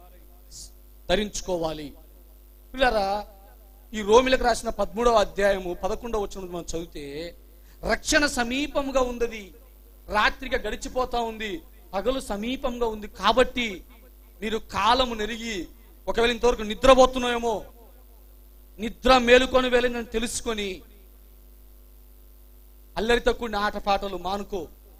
ధరించుకోవాలి పిల్లరా ఈ రోమిలకు రాసిన పదమూడవ అధ్యాయము పదకొండవ వచ్చిన మనం చదివితే రక్షణ సమీపముగా ఉన్నది రాత్రిగా గడిచిపోతా ఉంది పగలు సమీపంగా ఉంది కాబట్టి మీరు కాలము నెరిగి ఒకవేళ ఇంతవరకు నిద్రపోతున్నాయేమో నిద్ర మేలుకొని వెళ్ళిందని తెలుసుకొని అల్లరితో కూడిన ఆటపాటలు మానుకో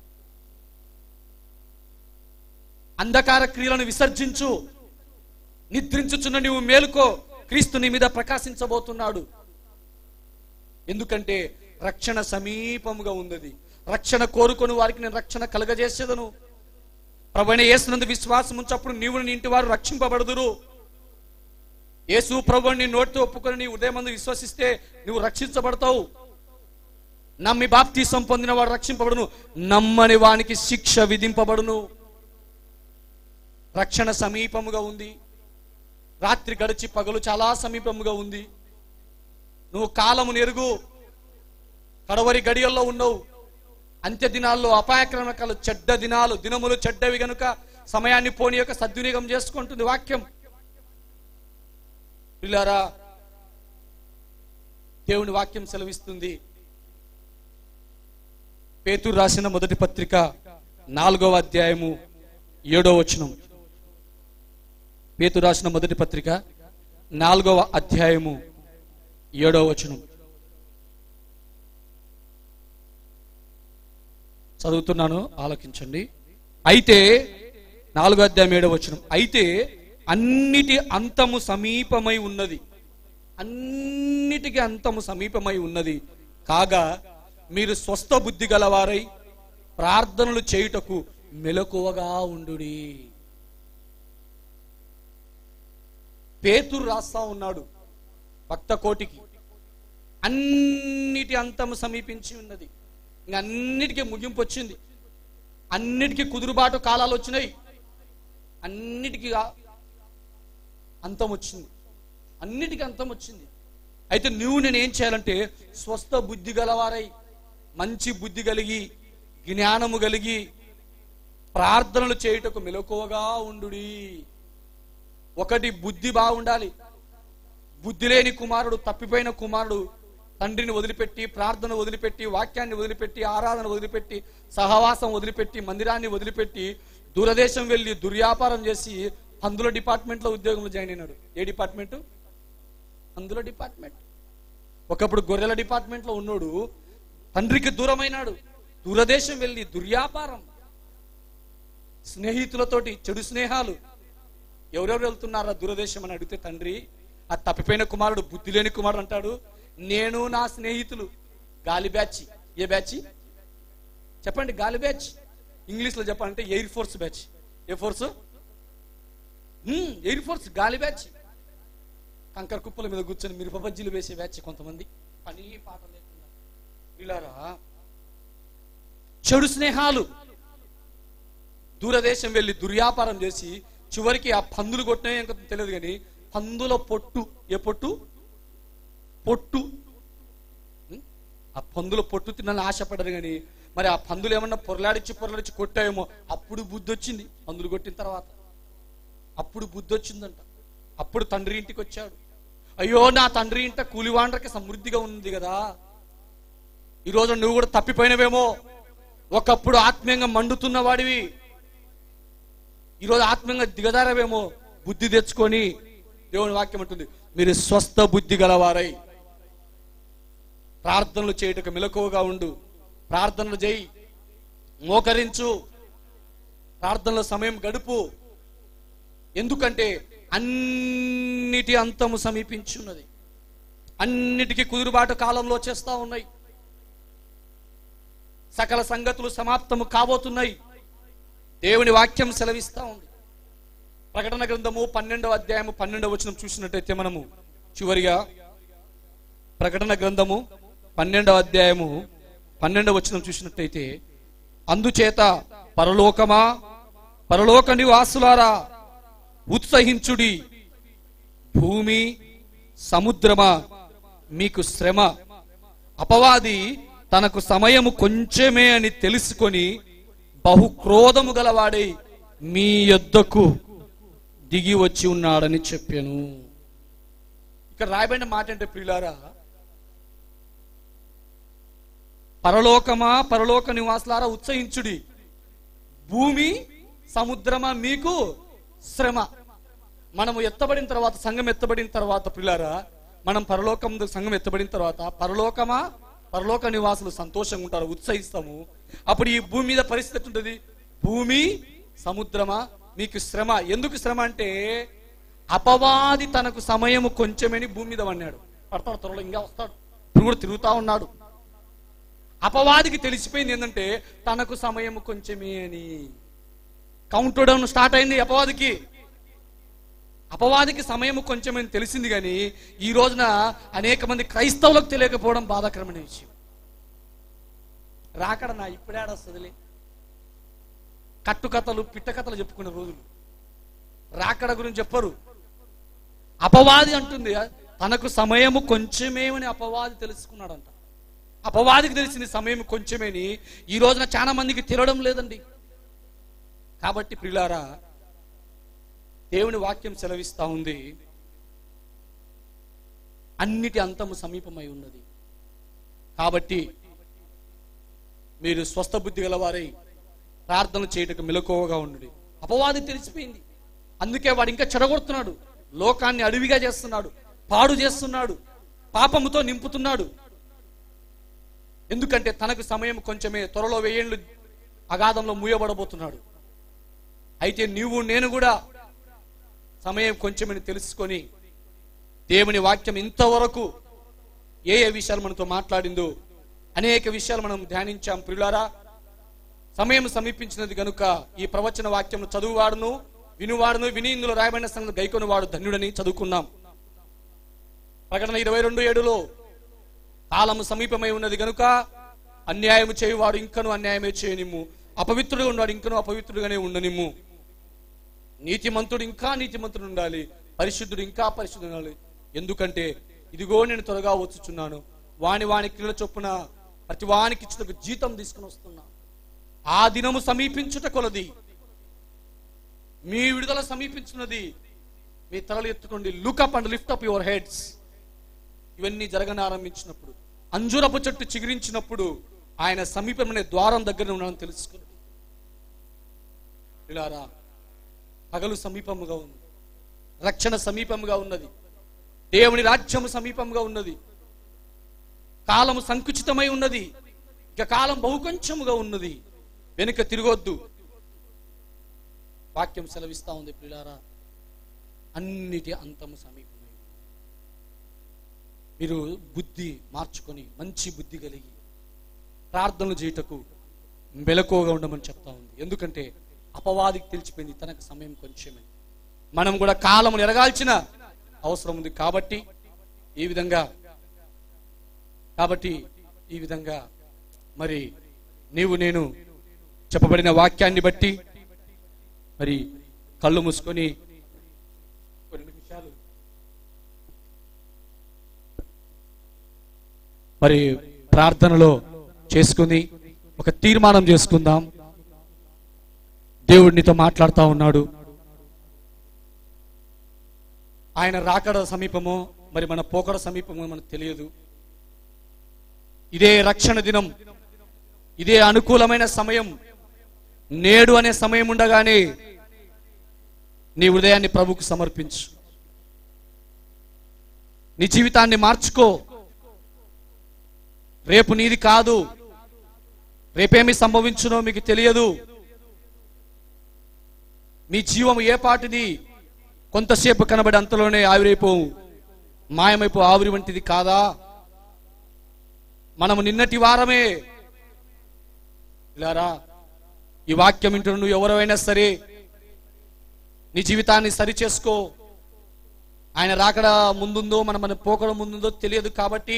అంధకార క్రియలను విసర్జించు నిద్రించుచున్న నీవు మేలుకో క్రీస్తు నీ మీద ప్రకాశించబోతున్నాడు ఎందుకంటే రక్షణ సమీపముగా ఉన్నది రక్షణ కోరుకొని వారికి నేను రక్షణ కలగజేసేదను ప్రభుని యేసునందు విశ్వాసం ఉంచప్పుడు నీవు నీ ఇంటి వారు రక్షింపబడుదురు యేసు ప్రభుని నీ నోటితో ఒప్పుకొని నీ ఉదయమందు విశ్వసిస్తే నువ్వు రక్షించబడతావు నమ్మి బాప్తీసం పొందిన వాడు రక్షింపబడును నమ్మని వానికి శిక్ష విధింపబడును రక్షణ సమీపముగా ఉంది రాత్రి గడిచి పగలు చాలా సమీపముగా ఉంది నువ్వు కాలము నెరుగు కడవరి గడియల్లో ఉండవు అంత్య దినాల్లో అపాయక్రమకాలు చెడ్డ దినాలు దినములు చెడ్డవి గనుక సమయాన్ని పోని యొక్క సద్వినియోగం చేసుకుంటుంది వాక్యం పిల్లారా దేవుని వాక్యం సెలవిస్తుంది పేతురు రాసిన మొదటి పత్రిక నాలుగవ అధ్యాయము ఏడో వచనం పేతురు రాసిన మొదటి పత్రిక నాలుగవ అధ్యాయము ఏడో వచనం చదువుతున్నాను ఆలకించండి అయితే నాలుగో అధ్యాయం ఏడో వచనం అయితే అన్నిటి అంతము సమీపమై ఉన్నది అన్నిటికీ అంతము సమీపమై ఉన్నది కాగా మీరు స్వస్థ బుద్ధి గలవారై ప్రార్థనలు చేయుటకు మెలకువగా ఉండుడి పేతురు రాస్తా ఉన్నాడు భక్త కోటికి అన్నిటి అంతము సమీపించి ఉన్నది ఇంక అన్నిటికీ ముగింపు వచ్చింది అన్నిటికీ కుదురుబాటు కాలాలు వచ్చినాయి అన్నిటికీ ఆ- అంతం వచ్చింది అన్నిటికీ అంతం వచ్చింది అయితే నువ్వు నేను ఏం చేయాలంటే స్వస్థ బుద్ధి గలవారై మంచి బుద్ధి కలిగి జ్ఞానము కలిగి ప్రార్థనలు చేయుటకు మెలకువగా ఉండుడి ఒకటి బుద్ధి బాగుండాలి బుద్ధి లేని కుమారుడు తప్పిపోయిన కుమారుడు తండ్రిని వదిలిపెట్టి ప్రార్థన వదిలిపెట్టి వాక్యాన్ని వదిలిపెట్టి ఆరాధన వదిలిపెట్టి సహవాసం వదిలిపెట్టి మందిరాన్ని వదిలిపెట్టి దూరదేశం వెళ్ళి దుర్వ్యాపారం చేసి పందుల డిపార్ట్మెంట్లో ఉద్యోగంలో జాయిన్ అయినాడు ఏ డిపార్ట్మెంట్ పందుల డిపార్ట్మెంట్ ఒకప్పుడు గొర్రెల డిపార్ట్మెంట్లో ఉన్నాడు తండ్రికి దూరమైనాడు దూరదేశం వెళ్ళి దుర్వ్యాపారం స్నేహితులతోటి చెడు స్నేహాలు ఎవరెవరు వెళ్తున్నారా దూరదేశం అని అడిగితే తండ్రి ఆ తప్పిపోయిన కుమారుడు బుద్ధి లేని కుమారుడు అంటాడు నేను నా స్నేహితులు గాలి బ్యాచ్ ఏ బ్యాచ్ చెప్పండి గాలి బ్యాచ్ ఇంగ్లీష్ లో చెప్పాలంటే air force batch A force air force గాలి బ్యాచ్ కంకర కుప్పల మీద కూర్చొని మిరప బజ్జీలు వేసే బ్యాచ్ కొంతమంది పని పాట లేకుండా వీళ్ళారా చెడు స్నేహాలు దూరదేశం వెళ్ళి దుర్వ్యాపారం చేసి చివరికి ఆ పందులు కొట్టినాయి ఇంకా తెలియదు కానీ పందుల పొట్టు ఏ పొట్టు పొట్టు ఉం? ఆ పందుల పొట్టు తినాలని ఆశపడరు కానీ మరి ఆ పందులు ఏమన్నా పొరలాడిచ్చి పొరలాడిచ్చి కొట్టాయేమో అప్పుడు బుద్ధి వచ్చింది పందులు కొట్టిన తర్వాత అప్పుడు బుద్ధి వచ్చిందంట అప్పుడు తండ్రి ఇంటికి వచ్చాడు అయ్యో నా తండ్రి ఇంట కూలివాండ్రకి సమృద్ధిగా ఉంది కదా ఈరోజు నువ్వు కూడా తప్పిపోయినవేమో ఒకప్పుడు ఆత్మీయంగా మండుతున్న వాడివి ఈరోజు ఆత్మీయంగా దిగదారవేమో బుద్ధి తెచ్చుకొని దేవుని వాక్యం అంటుంది మీరు స్వస్థ బుద్ధి గలవారై ప్రార్థనలు చేయుటకు మెలకువగా ఉండు ప్రార్థనలు చేయి మోకరించు ప్రార్థనల సమయం గడుపు ఎందుకంటే అన్నిటి అంతము సమీపించున్నది అన్నిటికీ కుదురుబాటు కాలంలో చేస్తా ఉన్నాయి సకల సంగతులు సమాప్తము కాబోతున్నాయి దేవుని వాక్యం సెలవిస్తా ఉంది ప్రకటన గ్రంథము పన్నెండవ అధ్యాయము పన్నెండవ వచనం చూసినట్టయితే మనము చివరిగా ప్రకటన గ్రంథము పన్నెండవ అధ్యాయము పన్నెండవ వచనం చూసినట్టయితే అందుచేత పరలోకమా పరలోక నివాసులారా ఉత్సహించుడి భూమి సముద్రమా మీకు శ్రమ అపవాది తనకు సమయము కొంచెమే అని తెలుసుకొని బహు క్రోధము గలవాడై మీ యొద్దకు దిగి వచ్చి ఉన్నాడని చెప్పాను ఇక్కడ రాయబడిన మాట అంటే ప్రియులారా పరలోకమా పరలోక నివాసులారా ఉత్సహించుడి భూమి సముద్రమా మీకు శ్రమ మనము ఎత్తబడిన తర్వాత సంఘం ఎత్తబడిన తర్వాత పిల్లారా మనం పరలోకం సంఘం ఎత్తబడిన తర్వాత పరలోకమా పరలోక నివాసులు సంతోషంగా ఉంటారు ఉత్సహిస్తాము అప్పుడు ఈ భూమి మీద పరిస్థితి ఎట్లుంటది భూమి సముద్రమా మీకు శ్రమ ఎందుకు శ్రమ అంటే అపవాది తనకు సమయము కొంచెమని భూమి మీద పడినాడు పడతాడు త్వరలో ఇంకా వస్తాడు ఇప్పుడు కూడా తిరుగుతా ఉన్నాడు అపవాదికి తెలిసిపోయింది ఏంటంటే తనకు సమయం కొంచెమే అని కౌంట్ డౌన్ స్టార్ట్ అయింది అపవాదికి అపవాదికి సమయం కొంచెమని తెలిసింది కానీ ఈ రోజున అనేక మంది క్రైస్తవులకు తెలియకపోవడం బాధాకరమైన విషయం రాకడ నా ఇప్పుడేడొస్తుందిలే కట్టుకథలు పిట్టకథలు చెప్పుకునే రోజులు రాకడ గురించి చెప్పరు అపవాది అంటుంది తనకు సమయము కొంచెమేమని అపవాది తెలుసుకున్నాడంట అపవాదికి తెలిసింది సమయం కొంచెమేని ఈ రోజున చాలా మందికి తెలియడం లేదండి కాబట్టి ప్రిలారా దేవుని వాక్యం సెలవిస్తా ఉంది అన్నిటి అంతము సమీపమై ఉన్నది కాబట్టి మీరు స్వస్థ బుద్ధి గలవారై ప్రార్థన చేయటకు మెలకువగా ఉండు అపవాది తెలిసిపోయింది అందుకే వాడు ఇంకా చెడగొడుతున్నాడు లోకాన్ని అడవిగా చేస్తున్నాడు పాడు చేస్తున్నాడు పాపముతో నింపుతున్నాడు ఎందుకంటే తనకు సమయం కొంచెమే త్వరలో వెయ్యేళ్ళు అగాధంలో మూయబడబోతున్నాడు అయితే నీవు నేను కూడా సమయం కొంచెమని తెలుసుకొని దేవుని వాక్యం ఇంతవరకు ఏ ఏ విషయాలు మనతో మాట్లాడిందో అనేక విషయాలు మనం ధ్యానించాం ప్రియులారా సమయం సమీపించినది గనుక ఈ ప్రవచన వాక్యం చదువువాడును వినువాడును విని ఇందులో రాయబడిన సంగతి గైకొని వాడు ధన్యుడని చదువుకున్నాం ప్రకటన ఇరవై రెండు ఏడులో కాలము సమీపమై ఉన్నది గనుక అన్యాయము చేయువాడు ఇంకను అన్యాయమే చేయనిమ్ము అపవిత్రుడు ఉన్నాడు ఇంకను అపవిత్రుడుగానే ఉండనిమ్ము నీతిమంతుడు ఇంకా నీతిమంతుడు ఉండాలి పరిశుద్ధుడు ఇంకా పరిశుద్ధుడు ఉండాలి ఎందుకంటే ఇదిగో నేను త్వరగా వచ్చుచున్నాను వాని వాని క్రియల చొప్పున ప్రతి వానికి ఇచ్చుటకు జీతం తీసుకుని వస్తున్నా ఆ దినము సమీపించుట కొలది మీ విడుదల సమీపించున్నది మీ తలలు ఎత్తుకోండి look up and lift up your heads ఇవన్నీ జరగని ఆరంభించినప్పుడు అంజూరపు చెట్టు చిగురించినప్పుడు ఆయన సమీపమనే ద్వారం దగ్గర ఉన్నాడని తెలుసుకున్నాడు ఇలారా పగలు సమీపముగా ఉంది రక్షణ సమీపముగా ఉన్నది దేవుని రాజ్యము సమీపంగా ఉన్నది కాలము సంకుచితమై ఉన్నది ఇక కాలం బహుకొంచెముగా ఉన్నది వెనుక తిరగొద్దు వాక్యం సెలవిస్తా ఉంది పిల్లారా అన్నిటి అంతము సమీపమై ఉంది. మీరు బుద్ధి మార్చుకొని మంచి బుద్ధి కలిగి ప్రార్థనలు చేయుటకు మెలకువగా ఉండమని చెప్తా ఉంది ఎందుకంటే అపవాదికి తెలిసిపోయింది తనకు సమయం కొంచెమే మనం కూడా కాలమును ఎరగాల్సిన అవసరం ఉంది కాబట్టి ఈ విధంగా కాబట్టి ఈ విధంగా మరి నీవు నేను చెప్పబడిన వాక్యాన్ని బట్టి మరి కళ్ళు మూసుకొని కొన్ని నిమిషాలు మరి ప్రార్థనలో చేసుకుని ఒక తీర్మానం చేసుకుందాం దేవుడు నీతో మాట్లాడుతూ ఉన్నాడు ఆయన రాకడ సమీపమో మరి మన పోకడ సమీపమో మనకు తెలియదు ఇదే రక్షణ దినం ఇదే అనుకూలమైన సమయం నేడు అనే సమయం ఉండగానే నీ హృదయాన్ని ప్రభుకు సమర్పించు నీ జీవితాన్ని మార్చుకో రేపు నీది కాదు రేపేమి సంభవించునో మీకు తెలియదు మీ జీవం ఏ పాటిది కొంతసేపు కనబడి అంతలోనే ఆవిరైపోవు మాయమైపో ఆవిరి వంటిది కాదా మనము నిన్నటి వారమే ఇలారా ఈ వాక్యం వింటున్న నువ్వు ఎవరైనా సరే నీ జీవితాన్ని సరి చేసుకో ఆయన రాకడ ముందుందో మన మన పోకడ ముందుందో తెలియదు కాబట్టి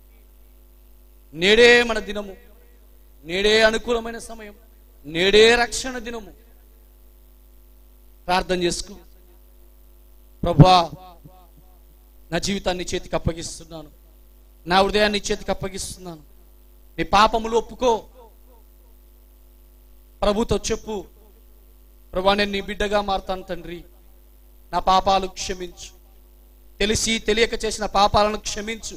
నేడే మన దినము నేడే అనుకూలమైన సమయం నేడే రక్షణ దినము ప్రార్థన చేసుకో ప్రభా నా జీవితాన్ని చేతికి అప్పగిస్తున్నాను నా హృదయాన్ని చేతికి అప్పగిస్తున్నాను నీ పాపములు ఒప్పుకో ప్రభుతో చెప్పు ప్రభా నేను నీ బిడ్డగా మారుతాను తండ్రి నా పాపాలు క్షమించు తెలిసి తెలియక చేసిన పాపాలను క్షమించు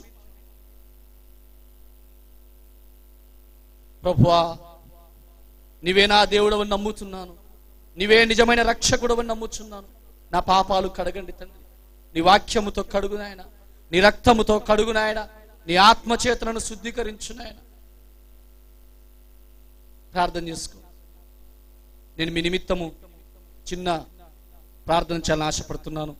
ప్రభువా నీవే నా దేవుడవని నమ్ముతున్నాను నీవే నిజమైన రక్షకుడు అని నమ్ముచున్నాను నా పాపాలు కడగండి తండ్రి నీ వాక్యముతో కడుగు నాయన నీ రక్తముతో కడుగు నాయన నీ ఆత్మచేతనను శుద్ధీకరించు నాయన ప్రార్థన చేసుకో నేను మీ నిమిత్తము చిన్న ప్రార్థన చాలా ఆశపడుతున్నాను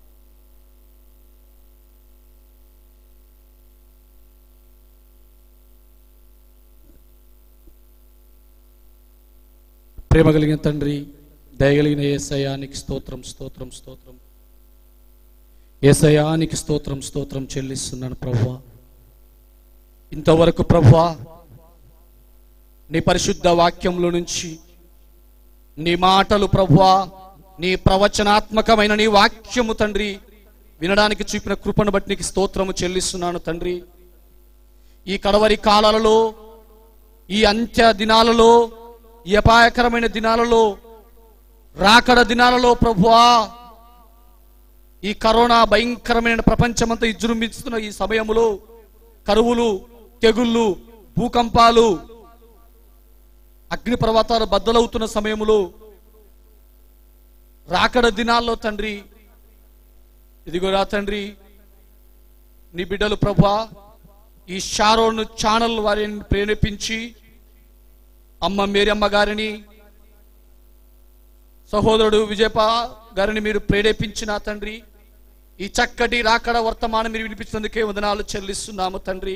ప్రేమ కలిగిన తండ్రి దయగలిగిన ఏసయానికి స్తోత్రం స్తోత్రం స్తోత్రం ఏసయానికి స్తోత్రం స్తోత్రం చెల్లిస్తున్నాను ప్రభువా ఇంతవరకు ప్రభువా నీ పరిశుద్ధ వాక్యంలో నుంచి నీ మాటలు ప్రభువా నీ ప్రవచనాత్మకమైన నీ వాక్యము తండ్రి వినడానికి చూపిన కృపను బట్టి నీకు స్తోత్రము చెల్లిస్తున్నాను తండ్రి ఈ కడవరి కాలాలలో ఈ అంత్య దినాలలో ఈ అపాయకరమైన దినాలలో రాకడ దినాలలో ప్రభువా ఈ కరోనా భయంకరమైన ప్రపంచమంతా విజృంభిస్తున్న ఈ సమయములో కరువులు తెగుళ్ళు భూకంపాలు అగ్ని పర్వతాలు బద్దలవుతున్న సమయములో రాకడ దినాల్లో తండ్రి ఇదిగోరా తండ్రి నీ బిడ్డలు ప్రభా ఈ షారోను ఛానల్ వారిని ప్రేరేపించి అమ్మ మేరమ్మ గారిని సహోదరుడు విజయప గారిని మీరు ప్రేరేపించిన తండ్రి ఈ చక్కటి రాకడ వర్తమానం మీరు వినిపించినందుకే వదనాలు చెల్లిస్తున్నాము తండ్రి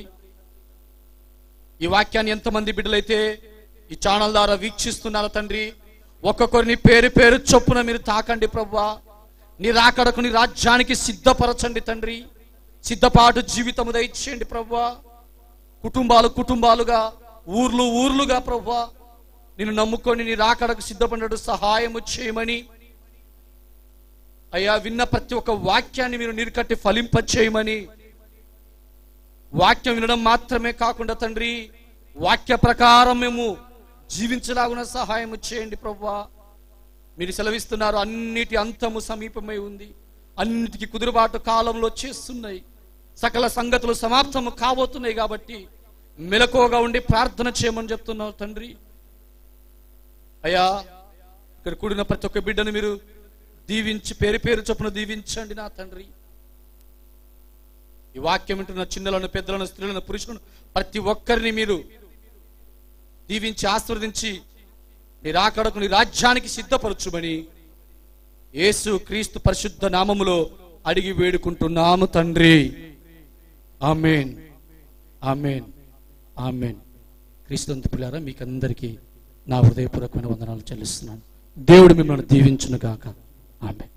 ఈ వాక్యాన్ని ఎంతమంది బిడ్డలైతే ఈ ఛానల్ ద్వారా వీక్షిస్తున్నారు తండ్రి ఒక్కొక్కరిని పేరు పేరు చొప్పున మీరు తాకండి ప్రవ్వా నీ రాకడకు నీ రాజ్యానికి సిద్ధపరచండి తండ్రి సిద్ధపాటు జీవితము దయచేయండి ప్రవ్వా కుటుంబాలు కుటుంబాలుగా ఊర్లు ఊర్లుగా ప్రవ్వా నిన్ను నమ్ముకొని నీ రాకడకు సిద్ధపడినట్టు సహాయము చేయమని అయ్యా విన్న ప్రతి ఒక్క వాక్యాన్ని మీరు నీరుకట్టి ఫలింప చేయమని వాక్యం వినడం మాత్రమే కాకుండా తండ్రి వాక్య ప్రకారం మేము జీవించలాగున సహాయం చేయండి ప్రవ్వా మీరు సెలవిస్తున్నారు అన్నిటి అంతము సమీపమై ఉంది అన్నిటికీ కుదురుబాటు కాలంలో చేస్తున్నాయి సకల సంగతులు సమాప్తము కాబోతున్నాయి కాబట్టి మెలకువగా ఉండి ప్రార్థన చేయమని చెప్తున్నావు తండ్రి అయ్యా ఇక్కడ కూడిన ప్రతి ఒక్క బిడ్డను మీరు దీవించి పేరు పేరు చొప్పున దీవించండి నా తండ్రి ఈ వాక్యం వింటున్న చిన్నలను పెద్దలను స్త్రీలను పురుషులను ప్రతి ఒక్కరిని మీరు దీవించి ఆశీర్వదించి నీ రాకడకు నీ రాజ్యానికి సిద్ధపరచుమని యేసు క్రీస్తు పరిశుద్ధ నామములో అడిగి వేడుకుంటున్నాము తండ్రి ఆమెన్ ఆమెన్ ఆమెన్ క్రీస్తు పిల్లారా మీకు అందరికీ నా హృదయపూర్వకమైన వందనాలు చెల్లిస్తున్నాను దేవుడు మిమ్మల్ని దీవించును గాక ఆమెన్